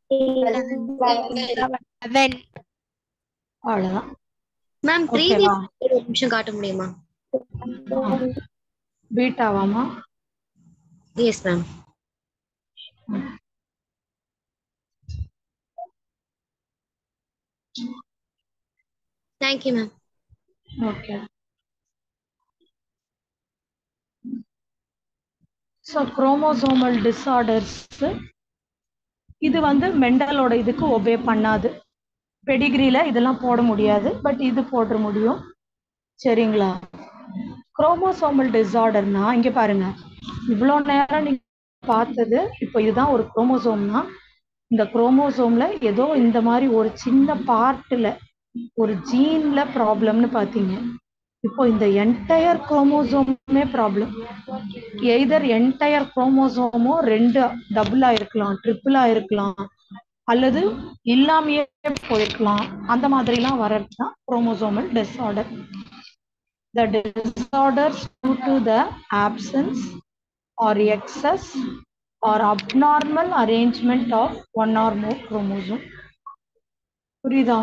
11. அவ்வளவுதான் மேம் த்ரீ ஓகேவா ஒரு நிமிஷம் காட்ட முடியுமா பீட்டாவாமா yes ma'am thank you ma'am okay so chromosomal disorders இது வந்து மெண்டலோட இதுக்கு ஒபே பண்ணாது பெடிகிரில இதெல்லாம் போட முடியாது பட் இது போட முடியும் சரிங்களா குரோமோசோமல் டிஸார்டர்னா இங்க பாருங்க இவ்வளோ நேரம் நீங்க பார்த்தது இப்போ இதுதான் ஒரு குரோமோசோம்னா இந்த குரோமோசோம்ல ஏதோ இந்த மாதிரி ஒரு சின்ன பார்ட்ல ஒரு ஜீன்ல ப்ராப்ளம்னு பார்த்தீங்க இப்போ இந்த என்டையர் குரோமோசோமே ப்ராப்ளம் எய்தர் என்டையர் குரோமோசோமோ ரெண்டு டபுளா இருக்கலாம் ட்ரிபிளா இருக்கலாம் அல்லது இல்லாமையே போயிருக்கலாம் அந்த மாதிரிலாம் வர்றது தான் chromosomal disorder the disorders due to the absence or excess or abnormal arrangement of one or more chromosome புரியுதா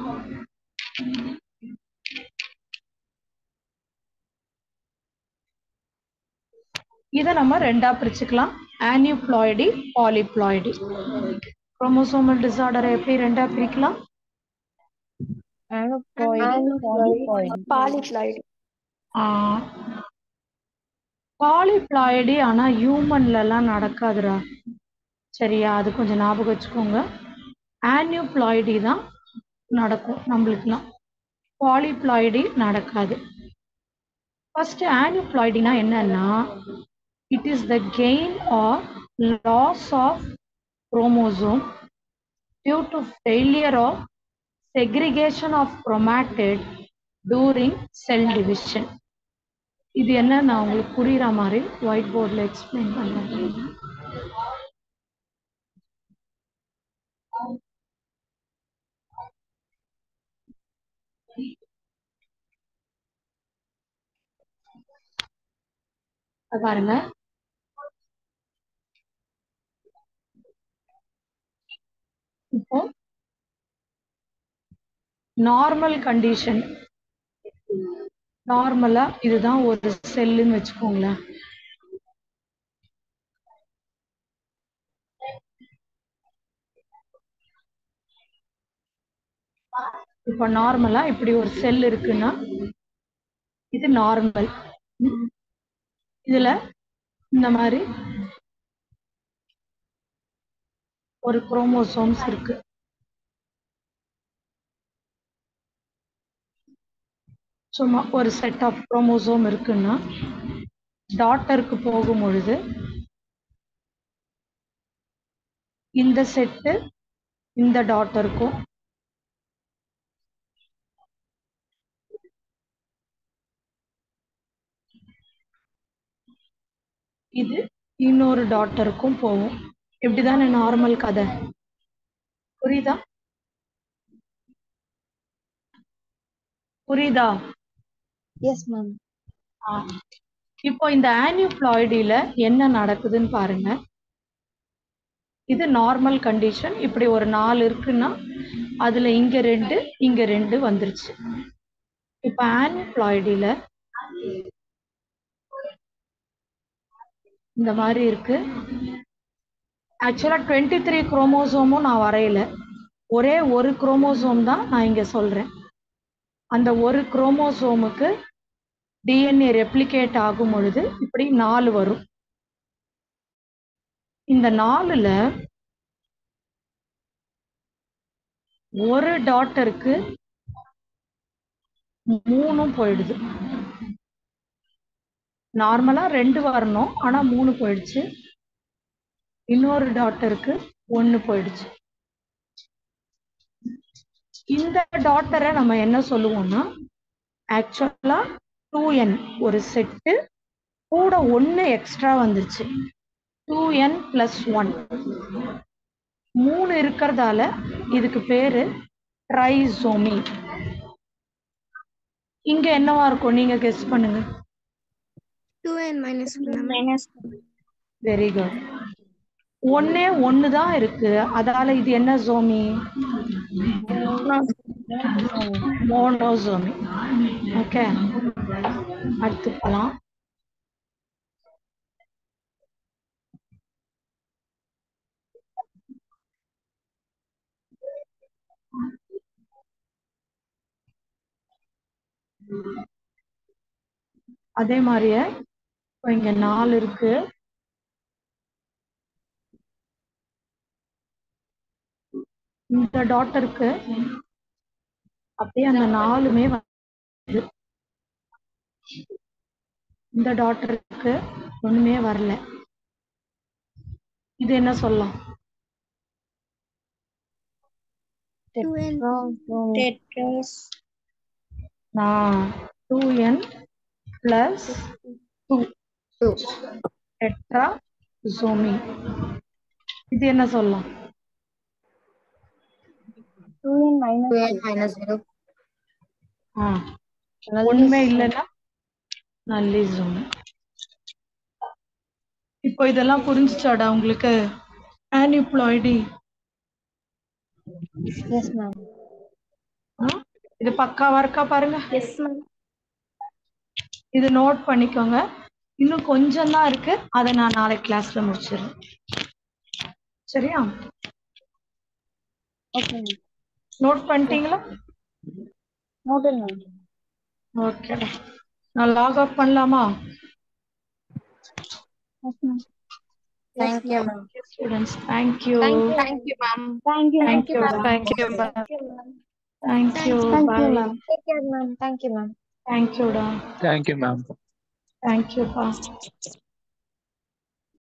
இதை நம்ம ரெண்டா பிரிச்சுக்கலாம் ஆனியூப்ளாய்டி பாலிப்ளாய்டி குரோமோசோமல் டிசார்டரை எப்படி ரெண்டா பிரிக்கலாம் Polyploid. பாலிப்ளாய்டி ஆனா ஹியூமன்ல எல்லாம் நடக்காதுடா சரியா அது கொஞ்சம் ஞாபகம் வச்சுக்கோங்க ஆனியூப்ளாய்டி தான் நடக்கும் நம்மளுக்குலாம் பாலிப்ளாய்டி நடக்காது ஃபர்ஸ்ட் ஆனியூப்ளாய்டினா என்னன்னா it is the gain or loss of chromosome due to failure of segregation of chromatid during cell division இது என்ன நான் உங்களுக்கு புரியுற மாதிரி ஒயிட் போர்டில் எக்ஸ்பிளைன் பண்ணுறேன் அது பாருங்க இப்போ நார்மல் கண்டிஷன் நார்மலா இதுதான் ஒரு செல்லுன்னு வச்சுக்கோங்களேன் இப்போ நார்மலா இப்படி ஒரு செல் இருக்குன்னா இது நார்மல் இதுல இந்த மாதிரி ஒரு குரோமோசோம்ஸ் இருக்கு சும்மா ஒரு செட் ஆஃப் குரோமோசோம் இருக்குன்னா டாட்டருக்கு போகும் பொழுது இந்த செட்டு இந்த டாட்டருக்கும் இது இன்னொரு டாட்டருக்கும் போகும் இப்படிதானே நார்மல் கதை புரியுதா புரியுதா எஸ் மேம் ஆ. இப்போ இந்த ஆனியூப்ளாய்டில என்ன நடக்குதுன்னு பாருங்க இது நார்மல் கண்டிஷன் இப்படி ஒரு நாலு இருக்குன்னா அதுல இங்க ரெண்டு இங்க ரெண்டு வந்துருச்சு இப்போ ஆனியூப்ளாய்டில இந்த மாதிரி இருக்கு ஆக்சுவலா டுவெண்ட்டி த்ரீ குரோமோசோமும் நான் வரையல ஒரே ஒரு குரோமோசோம் தான் நான் இங்க சொல்றேன் அந்த ஒரு குரோமோசோமுக்கு டிஎன்ஏ ரெப்ளிகேட் ஆகும் பொழுது இப்படி நாலு வரும் இந்த நாலுல ஒரு டாட்டருக்கு மூணும் போயிடுது நார்மலா ரெண்டு வரணும் ஆனா மூணு போயிடுச்சு இன்னொரு டாட்டருக்கு ஒன்னு போயிடுச்சு இந்த டாட்டரை நம்ம என்ன சொல்லுவோம்னா ஆக்சுவலா டூ என் ஒரு செட்டு கூட ஒன்று எக்ஸ்ட்ரா வந்துருச்சு டூ என் பிளஸ் ஒன் மூணு இருக்கிறதால இதுக்கு பேரு ட்ரைசோமி இங்க என்னவா இருக்கும் நீங்க கெஸ் பண்ணுங்க two and minus minus very good ஒன்னே ஒன்று தான் இருக்கு அதால இது என்ன ஜோமி மோனோசோமி ஓகே அடுத்து போலாம் அதே மாதிரியே இப்போ இங்க நாலு இருக்கு இந்த டாட்டருக்கு அப்படியே அந்த நாலுமே வந்து இந்த டாட்டருக்கு ஒண்ணுமே வரல இது என்ன சொல்லலாம் டெட்ராஸ் two N plus two tetrasomy இது என்ன சொல்லலாம் two N minus minus zero ஆ ஒண்ணுமே இல்லைன்னா நல்லி ஜோமி இப்போ இதெல்லாம் புரிஞ்சுச்சாடா உங்களுக்கு ஆனிப்ளாய்டி எஸ் மேம் இது பக்காவா இருக்கா பாருங்க எஸ் மேம் இது நோட் பண்ணிக்கோங்க இன்னும் கொஞ்சம் தான் இருக்கு அதை நான் நாளைக்கு கிளாஸ்ல முடிச்சிடுறேன் சரியா ஓகே மேம் நோட் பண்ணிட்டீங்களா நோட்டட் மேம் ஓகேடா நான் லாக் அவுட் பண்ணலாமா yes ma'am Thank you, ma'am. Students thank you Thank you, ma'am. Thank you ma'am Thank you, ma'am. Thank you thank you thank you bye ma'am take care ma'am thank you ma'am தேங்க்யூடா Thank you, ma'am. தேங்க்யூப்பா